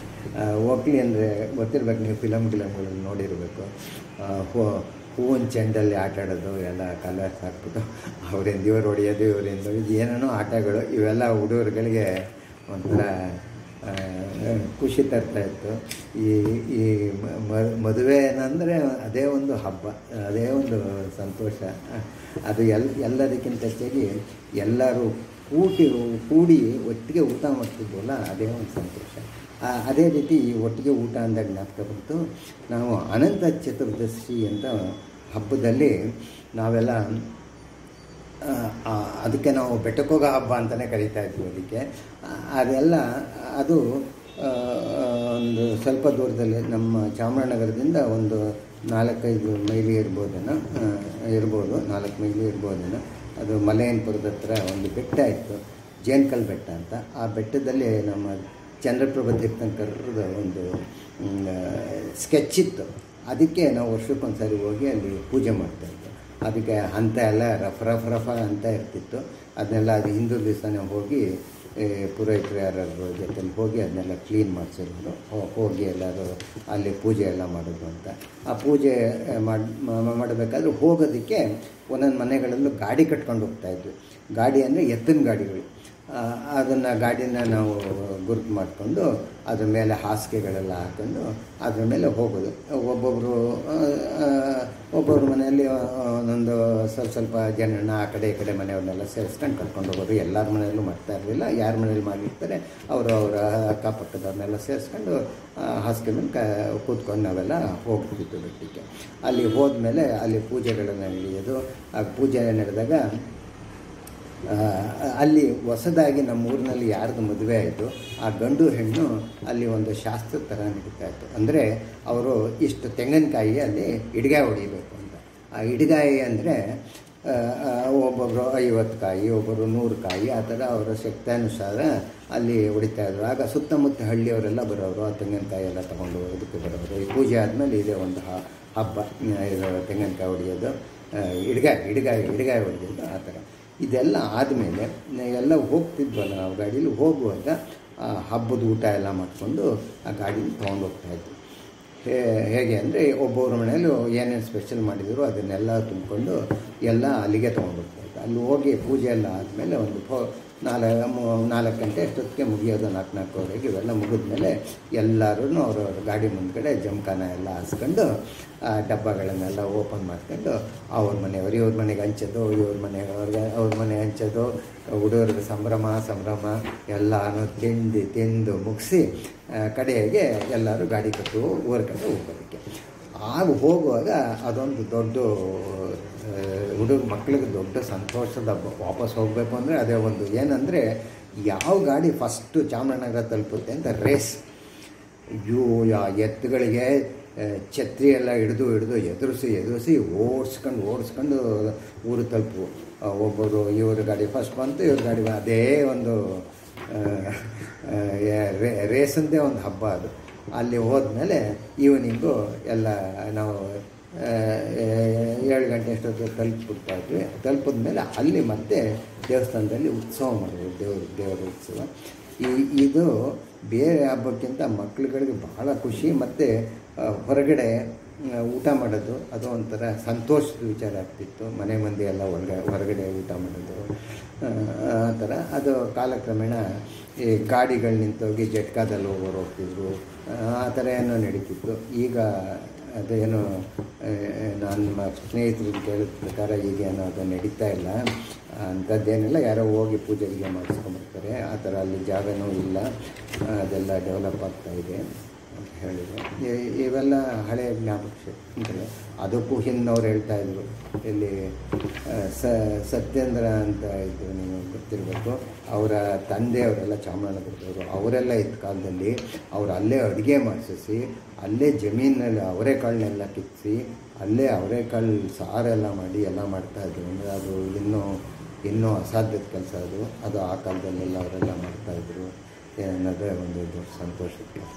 ಓಕ್ಲಿ ಅಂದರೆ ಗೊತ್ತಿರ್ಬೇಕು ನೀವು ಫಿಲಮ್ ಗಿಲಮ್ಗಳನ್ನು ನೋಡಿರಬೇಕು ಆ, ಹೂ ಹೂವಿನ ಚೆಂಡಲ್ಲಿ ಆಟ ಆಡೋದು ಎಲ್ಲ ಕಲರ್ಸ್ ಹಾಕ್ಬಿಟ್ಟು ಅವರಿಂದ ಇವ್ರು ಹೊಡೆಯೋದು ಇವರಿಂದ ಇದು ಏನೇನೋ ಆಟಗಳು ಇವೆಲ್ಲ ಹುಡುಗರುಗಳಿಗೆ ಒಂಥರ ಆ, ಖುಷಿ ತರ್ತಾ ಇತ್ತು ಈ ಈ ಮ- ಮ- ಮದುವೆ ಏನಂದರೆ ಅದೇ ಒಂದು ಹಬ್ಬ ಅದೇ ಒಂದು ಸಂತೋಷ ಅದು ಎಲ್ ಎಲ್ಲದಕ್ಕಿಂತ ಹೆಚ್ಚಾಗಿ ಎಲ್ಲರೂ ಕೂಟಿ ಕೂಡಿ ಒಟ್ಟಿಗೆ ಊಟ ಮಾಡ್ತಿದ್ವಲ್ಲ ಅದೇ ಒಂದು ಸಂತೋಷ ಆ, ಅದೇ ರೀತಿ ಈ ಒಟ್ಟಿಗೆ ಊಟ ಅಂದಾಗ ಜ್ಞಾಪಕ ಬಂತು ನಾವು ಅನಂತ ಚತುರ್ದಶಿ ಅಂತ ಹಬ್ಬದಲ್ಲಿ ನಾವೆಲ್ಲ ಆ, ಆ, ಅದಕ್ಕೆ ನಾವು ಬೆಟ್ಟಕ್ಕೋಗ ಹಬ್ಬ ಅಂತಲೇ ಕರಿತಾ ಇದ್ವಿ ಅದಕ್ಕೆ ಆ, ಅದೆಲ್ಲ ಅದು ಆ, ಒಂದು ಸ್ವಲ್ಪ ದೂರದಲ್ಲಿ ನಮ್ಮ ಚಾಮರಾಜನಗರದಿಂದ ಒಂದು ನಾಲ್ಕೈದು ಮೈಲಿ ಇರ್ಬೋದೇನೋ ಆ, ಇರ್ಬೋದು ನಾಲ್ಕು ಮೈಲಿ ಇರ್ಬೋದೇನೋ ಅದು ಮಲಯನಪುರದ ಹತ್ರ ಒಂದು ಬೆಟ್ಟ ಇತ್ತು ಜೇನ್ಕಲ್ ಬೆಟ್ಟ ಅಂತ ಆ ಬೆಟ್ಟದಲ್ಲಿ ನಮ್ಮ ಚಂದ್ರಪ್ರಭ ತೀರ್ಥಂಕರದ ಒಂದು ಸ್ಕೆಚ್ ಇತ್ತು ಅದಕ್ಕೆ ನಾವು ವರ್ಷಕ್ಕೊಂದ್ಸರಿ ಹೋಗಿ ಅಲ್ಲಿ ಪೂಜೆ ಮಾಡ್ತಾ ಇದ್ವಿ ಅದಕ್ಕೆ ಹಂತ ಎಲ್ಲ ರಫ್ ರಫ್ ರಫ ಅಂತ ಇರ್ತಿತ್ತು ಅದನ್ನೆಲ್ಲ ಅದು ಹಿಂದೂ ದಿವಸನೇ ಹೋಗಿ ಏ, ಪುರೋಹಿತರು ಯಾರಾದ್ರು ಜೊತೆಲಿ ಹೋಗಿ ಅದನ್ನೆಲ್ಲ ಕ್ಲೀನ್ ಮಾಡಿಸಿದ್ರು ಹೋಗಿ ಎಲ್ಲರೂ ಅಲ್ಲಿ ಪೂಜೆ ಎಲ್ಲ ಮಾಡೋದು ಅಂತ ಆ ಪೂಜೆ ಆ, ಮಾಡ್ ಮಾ- ಮಾಡಬೇಕಾದ್ರೆ ಹೋಗೋದಕ್ಕೆ ಒಂದೊಂದು ಮನೆಗಳಲ್ಲೂ ಗಾಡಿ ಕಟ್ಕೊಂಡು ಹೋಗ್ತಾ ಇದ್ವಿ ಗಾಡಿ ಅಂದರೆ ಎತ್ತಿನ ಗಾಡಿಗಳು ಅದನ್ನು ಗಾಡಿನ ನಾವು ಗುರುತು ಮಾಡಿಕೊಂಡು ಅದ್ರ ಮೇಲೆ ಹಾಸಿಗೆಗಳೆಲ್ಲ ಹಾಕೊಂಡು ಅದ್ರ ಮೇಲೆ ಹೋಗೋದು ಒಬ್ಬೊಬ್ಬರು ಒಬ್ಬೊಬ್ರ ಮನೆಯಲ್ಲಿ ಆ, ಒಂದೊಂದು ಸ್ವಲ್ಪ ಸ್ವಲ್ಪ ಜನನ ಆ ಕಡೆ ಈ ಕಡೆ ಮನೆಯವ್ರನ್ನೆಲ್ಲ ಸೇರಿಸ್ಕೊಂಡು ಕರ್ಕೊಂಡು ಹೋಗೋದು ಎಲ್ಲರ ಮನೆಯಲ್ಲೂ ಮಾಡ್ತಾ ಇರಲಿಲ್ಲ ಯಾರ ಮನೇಲಿ ಮಾಡಿರ್ತಾರೆ ಅವರು ಅವರ ಅಕ್ಕಪಕ್ಕದವ್ರನ್ನೆಲ್ಲ ಸೇರಿಸ್ಕೊಂಡು ಆ, ಹಾಸಿಗೆ ಮೇಲೆ ಕ ಕೂತ್ಕೊಂಡು ನಾವೆಲ್ಲ ಹೋಗ್ತಿದ್ವಿ ಬೆಟ್ಟಕ್ಕೆ ಅಲ್ಲಿ ಹೋದ್ಮೇಲೆ ಅಲ್ಲಿ ಪೂಜೆಗಳನ್ನು ನಡೆಯೋದು ಆ ಪೂಜೆ ನಡೆದಾಗ ಆ, ಅಲ್ಲಿ ಹೊಸದಾಗಿ ನಮ್ಮ ಊರಿನಲ್ಲಿ ಯಾರ್ದು ಮದುವೆ ಆಯಿತು ಆ ಗಂಡು ಹೆಣ್ಣು ಅಲ್ಲಿ ಒಂದು ಶಾಸ್ತ್ರದ ಥರ ನಡೀತಾ ಇತ್ತು ಅಂದರೆ ಅವರು ಇಷ್ಟು ತೆಂಗಿನಕಾಯಿ ಅಲ್ಲಿ ಇಡ್ಗಾಯಿ ಹೊಡಿಬೇಕು ಅಂತ ಆ ಇಡ್ಗಾಯಿ ಅಂದರೆ ಒಬ್ಬೊಬ್ಬರು ಐವತ್ತು ಕಾಯಿ ಒಬ್ಬರು ನೂರು ಕಾಯಿ ಆ ಥರ ಅವರ ಶಕ್ತಾನುಸಾರ ಅಲ್ಲಿ ಹೊಡಿತಾ ಇದ್ರು ಆಗ ಸುತ್ತಮುತ್ತ ಹಳ್ಳಿಯವರೆಲ್ಲ ಬರೋರು ಆ ತೆಂಗಿನಕಾಯಿ ಎಲ್ಲ ತೊಗೊಂಡು ಹೋಗೋದಕ್ಕೆ ಬರೋರು ಈ ಪೂಜೆ ಆದಮೇಲೆ ಇದೇ ಒಂದು ಹ- ಹಬ್ಬ ಆ, ಇದು ತೆಂಗಿನಕಾಯಿ ಹೊಡೆಯೋದು ಆ, ಇಡ್ಗಾಯಿ ಇಡ್ಗಾಯಿ ಇಡ್ಗಾಯಿ ಹೊಡೆಯೋದು ಆ ಥರ ಇದೆಲ್ಲ ಆದಮೇಲೆ ಎಲ್ಲ ಹೋಗ್ತಿದ್ವಲ್ಲ ನಾವು ಗಾಡೀಲಿ ಹೋಗುವಾಗ ಆ ಹಬ್ಬದ ಊಟ ಎಲ್ಲ ಮಾಡಿಕೊಂಡು ಆ ಗಾಡೀಲಿ ತೊಗೊಂಡು ಹೋಗ್ತಾಯಿದ್ವಿ ಹೇ- ಹೇಗೆ ಅಂದರೆ ಒಬ್ಬೊಬ್ಬರ ಮನೆಯಲ್ಲೂ ಏನೇನು ಸ್ಪೆಷಲ್ ಮಾಡಿದ್ರು ಅದನ್ನೆಲ್ಲ ತುಂಬಿಕೊಂಡು ಎಲ್ಲ ಅಲ್ಲಿಗೆ ತೊಗೊಂಡೋಗ್ತಾಯಿದ್ರು ಅಲ್ಲಿ ಹೋಗಿ ಪೂಜೆ ಎಲ್ಲ ಆದಮೇಲೆ ಒಂದು ಫೋ ನಾಲ್ಕು ಮೂ- ನಾಲ್ಕು ಗಂಟೆ ಅಷ್ಟೊತ್ತಿಗೆ ಮುಗಿಯೋದು ನಾಲ್ಕು ನಾಲ್ಕುವರೆಗೆ ಇವೆಲ್ಲ ಮುಗಿದ್ಮೇಲೆ ಎಲ್ಲರೂ ಅವ್ರವ್ರ ಗಾಡಿ ಮುಂದ್ಗಡೆ ಜಮಖಾನ ಎಲ್ಲ ಹಾಸ್ಕೊಂಡು ಆ ಡಬ್ಬಗಳನ್ನೆಲ್ಲ ಓಪನ್ ಮಾಡ್ಕೊಂಡು ಅವ್ರ ಮನೆಯವ್ರು ಇವ್ರ ಮನೆಗೆ ಹಂಚೋದು ಇವ್ರ ಮನೆಯವ್ರಿಗೆ ಅವ್ರ ಮನೆ ಹಂಚೋದು ಹುಡುಗರಿಗೆ ಸಂಭ್ರಮ ಸಂಭ್ರಮ ಎಲ್ಲನೂ ತಿಂದು ತಿಂದು ಮುಗಿಸಿ ಕಡೆಗೆ ಎಲ್ಲರೂ ಗಾಡಿ ಕಟ್ಟು ಊರ ಕಡೆ ಹೋಗೋದಕ್ಕೆ ಆಗ ಹೋಗುವಾಗ ಅದೊಂದು ದೊಡ್ಡ ಹುಡುಗ ಮಕ್ಕಳಿಗೆ ದೊಡ್ಡ ಸಂತೋಷದ ಹಬ್ಬ. ವಾಪಸ್ ಹೋಗಬೇಕು ಅಂದರೆ ಅದೇ ಒಂದು ಏನಂದರೆ ಯಾವ ಗಾಡಿ ಫಸ್ಟು ಚಾಮರಾಜನಗರ ತಲುಪುತ್ತೆ ಅಂತ ರೇಸ್ ಅಯ್ಯೋ ಯಾ ಎತ್ತುಗಳಿಗೆ ಆ, ಛತ್ರಿ ಎಲ್ಲ ಹಿಡಿದು ಹಿಡಿದು ಎದುರಿಸಿ ಎದುರಿಸಿ ಓಡಿಸ್ಕೊಂಡು ಓಡಿಸ್ಕೊಂಡು ಊರು ತಲುಪು ಆ, ಒಬ್ಬರು ಇವ್ರ ಗಾಡಿ ಫಸ್ಟ್ ಬಂತು ಇವ್ರ ಗಾಡಿ ಬ- ಅದೇ ಒಂದು ಆ, ಆ, ರೇ- ರೇಸಂದೇ ಒಂದು ಹಬ್ಬ ಅದು ಅಲ್ಲಿ ಹೋದ್ಮೇಲೆ ಈವ್ನಿಂಗು ಎಲ್ಲ ನಾವು ಆ, ಏಳು ಗಂಟೆ ಅಷ್ಟೊತ್ತಿಗೆ ತಲುಪಿಬಿಡ್ತಾ ಇದ್ವಿ ತಲುಪಿದ ಮೇಲೆ ಅಲ್ಲಿ ಮತ್ತೆ ದೇವಸ್ಥಾನದಲ್ಲಿ ಉತ್ಸವ ಮಾಡೋದು ದೇವ್ರ ದೇವರ ಉತ್ಸವ ಈ ಇದು ಬೇರೆ ಹಬ್ಬಕ್ಕಿಂತ ಮಕ್ಳುಗಳಿಗೆ ಬಹಳ ಖುಷಿ ಮತ್ತು ಹೊರಗಡೆ ಆ, ಊಟ ಮಾಡೋದು ಅದು ಒಂಥರ ಸಂತೋಷದ ವಿಚಾರ ಆಗ್ತಿತ್ತು ಮನೆ ಮಂದಿ ಎಲ್ಲ ಹೊರಗಡೆ ಹೊರಗಡೆ ಊಟ ಮಾಡೋದು ಆ, ಆ ಥರ ಅದು ಕಾಲಕ್ರಮೇಣ ಈ ಗಾಡಿಗಳು ನಿಂತೋಗಿ ಜಟ್ಕಾದಲ್ಲಿ ಹೋಗೋರು ಹೋಗ್ತಿದ್ರು ಆ, ಆ ಥರ ಏನೋ ನಡೀತಿತ್ತು ಈಗ ಅದೇನು ಆ, ನನ್ನ ಸ್ನೇಹಿತರಿಗೆ ಕೇಳಿದ ಪ್ರಕಾರ ಈಗೇನು ಅದು ನಡೀತಾ ಇಲ್ಲ ಅಂಥದ್ದೇನಿಲ್ಲ ಯಾರೋ ಹೋಗಿ ಪೂಜೆ ಗೀಜೆ ಮಾಡಿಸ್ಕೊಂಬರ್ತಾರೆ ಆ ಥರ ಅಲ್ಲಿ ಜಾಗನೂ ಇಲ್ಲ ಆ, ಅದೆಲ್ಲ ಡೆವಲಪ್ ಆಗ್ತಾ ಇದೆ ಅಂತ ಹೇಳಿದ್ರು ಇ- ಇವೆಲ್ಲ ಹಳೆಯ ಜ್ಞಾಪಕ ಶಕ್ತಿಗಳು ಅದಕ್ಕೂ ಹಿಂದವ್ರು ಹೇಳ್ತಾ ಇದ್ರು ಇಲ್ಲಿ ಆ, ಸ ಸತ್ಯೇಂದ್ರ ಅಂತ ಇದ್ರು ನೀವು ಗೊತ್ತಿರಬೇಕು ಅವರ ತಂದೆಯವರೆಲ್ಲ ಚಾಮರಾಜನಗರದವರು ಅವರೆಲ್ಲ ಇದ್ದ ಕಾಲದಲ್ಲಿ ಅವ್ರು ಅಲ್ಲೇ ಅಡುಗೆ ಮಾಡಿಸಿ ಅಲ್ಲೇ ಜಮೀನಲ್ಲಿ ಅವರೆಕಾಳನ್ನೆಲ್ಲ ಕಿತ್ತಿಸಿ ಅಲ್ಲೇ ಅವರೆಕಾಳು ಸಾರೆಲ್ಲ ಮಾಡಿ ಎಲ್ಲ ಮಾಡ್ತಾಯಿದ್ರು ಅಂದರೆ ಅದು ಇನ್ನೂ ಇನ್ನೂ ಅಸಾಧ್ಯದ ಕೆಲಸ ಅದು ಅದು ಆ ಕಾಲದಲ್ಲೆಲ್ಲ ಅವರೆಲ್ಲ ಮಾಡ್ತಾಯಿದ್ರು ಅನ್ನೋದೇ ಒಂದು ದೊಡ್ಡ ಸಂತೋಷದ ಕೆಲಸ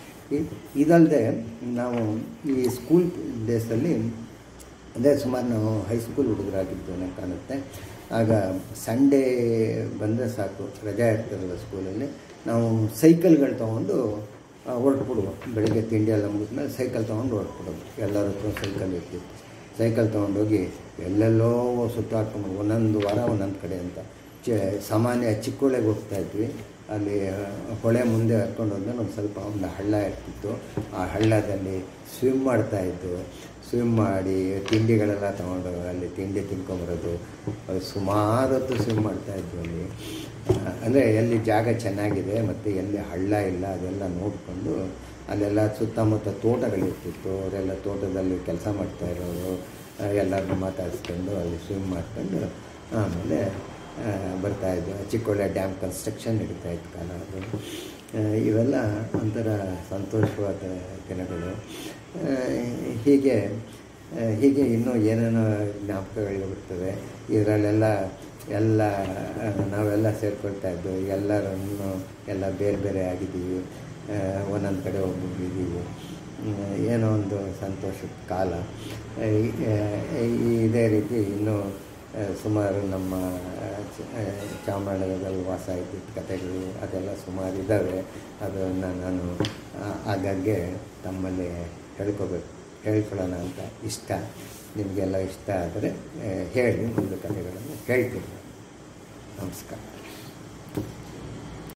ಇದಲ್ಲದೆ ನಾವು ಈ ಸ್ಕೂಲ್ ಡೇಸಲ್ಲಿ ಅಂದರೆ ಸುಮಾರು ನಾವು ಹೈಸ್ಕೂಲ್ ಹುಡುಗರಾಗಿದ್ದು ನನಗೆ ಕಾಣುತ್ತೆ ಆಗ ಸಂಡೇ ಬಂದರೆ ಸಾಕು ರಜಾ ಇರ್ತಿರಲ್ಲ ಸ್ಕೂಲಲ್ಲಿ ನಾವು ಸೈಕಲ್ಗಳು ತೊಗೊಂಡು ಹೊರಟ್ಬಿಡುವ ಬೆಳಿಗ್ಗೆ ತಿಂಡಿ ಎಲ್ಲ ಮುಗಿದ್ಮೇಲೆ ಸೈಕಲ್ ತೊಗೊಂಡು ಹೊರಟ್ಬಿಡೋದು ಎಲ್ಲರ ಹತ್ರ ಸೈಕಲ್ ಇರ್ತಿತ್ತು ಸೈಕಲ್ ತೊಗೊಂಡೋಗಿ ಎಲ್ಲೆಲ್ಲೋ ಸುತ್ತಾಡ್ಕೊಂಡು ಒಂದೊಂದು ವಾರ ಒಂದೊಂದು ಕಡೆ ಅಂತ ಚ ಸಾಮಾನ್ಯ ಚಿಕ್ಕೋಳೆಗೆ ಹೋಗ್ತಾ ಇದ್ವಿ ಅಲ್ಲಿ ಆ, ಹೊಳೆ ಮುಂದೆ ಹರ್ಕೊಂಡು ಹೋದ್ಮೇಲೆ ಒಂದು ಸ್ವಲ್ಪ ಒಂದು ಹಳ್ಳ ಇರ್ತಿತ್ತು ಆ ಹಳ್ಳದಲ್ಲಿ ಸ್ವಿಮ್ ಮಾಡ್ತಾ ಇದ್ದು ಸ್ವಿಮ್ ಮಾಡಿ ತಿಂಡಿಗಳೆಲ್ಲ ತೊಗೊಂಡು ಅಲ್ಲಿ ತಿಂಡಿ ತಿನ್ಕೊಂಬರೋದು ಅದು ಸುಮಾರು ಹೊತ್ತು ಸ್ವಿಮ್ ಮಾಡ್ತಾ ಇದ್ವಿ ಅಲ್ಲಿ ಅಂದರೆ ಎಲ್ಲಿ ಜಾಗ ಚೆನ್ನಾಗಿದೆ ಮತ್ತು ಎಲ್ಲಿ ಹಳ್ಳ ಇಲ್ಲ ಅದೆಲ್ಲ ನೋಡಿಕೊಂಡು ಅಲ್ಲೆಲ್ಲ ಸುತ್ತಮುತ್ತ ತೋಟಗಳಿರ್ತಿತ್ತು ಅವರೆಲ್ಲ ತೋಟದಲ್ಲಿ ಕೆಲಸ ಮಾಡ್ತಾ ಇರೋರು ಎಲ್ಲರನ್ನೂ ಮಾತಾಡಿಸ್ಕೊಂಡು ಅಲ್ಲಿ ಸ್ವಿಮ್ ಮಾಡ್ಕೊಂಡು ಆಮೇಲೆ ಆ, ಬರ್ತಾ ಇದ್ವು ಚಿಕ್ಕೋಳೆ ಡ್ಯಾಮ್ ಕನ್ಸ್ಟ್ರಕ್ಷನ್ ನಡೀತಾ ಇತ್ತು ಕಾಲ ಅದು ಆ, ಇವೆಲ್ಲ ಒಂಥರ ಸಂತೋಷವಾದ ದಿನಗಳು ಆ, ಹೀಗೆ ಆ, ಹೀಗೆ ಇನ್ನೂ ಏನೇನೋ ಜ್ಞಾಪಕಗಳು ಬರ್ತವೆ ಇದರಲ್ಲೆಲ್ಲ ಎಲ್ಲ ಆ, ನಾವೆಲ್ಲ ಸೇರ್ಕೊಳ್ತಾ ಇದ್ದು ಎಲ್ಲರನ್ನು ಎಲ್ಲ ಬೇರೆ ಬೇರೆ ಆಗಿದ್ದೀವಿ ಆ, ಒಂದೊಂದು ಕಡೆ ಹೋಗ್ಬಿಟ್ಟಿದ್ದೀವಿ ಹ್ಮ್, ಏನೋ ಒಂದು ಸಂತೋಷದ ಕಾಲ ಆ, ಈ- ಆ, ಈ- ಇದೇ ರೀತಿ ಇನ್ನೂ ಆ, ಸುಮಾರು ನಮ್ಮ ಆ, ಚ- ಆ, ಚಾಮರಾಜನಗರದಲ್ಲಿ ವಾಸ ಇದ್ದಿದ್ದ ಕಥೆಗಳು ಅದೆಲ್ಲ ಸುಮಾರು ಇದ್ದಾವೆ ಅದನ್ನು ನಾನು ಆ, ಆಗಾಗ್ಗೆ ತಮ್ಮಲ್ಲಿ ಹೇಳ್ಕೋಬೇಕು ಹೇಳ್ಕೊಳ್ಳೋಣ ಅಂತ ಇಷ್ಟ ನಿಮಗೆಲ್ಲ ಇಷ್ಟ ಆದರೆ ಆ, ಹೇಳಿ ಒಂದು ಕಥೆಗಳನ್ನು ಹೇಳ್ತೀನಿ ನಮಸ್ಕಾರ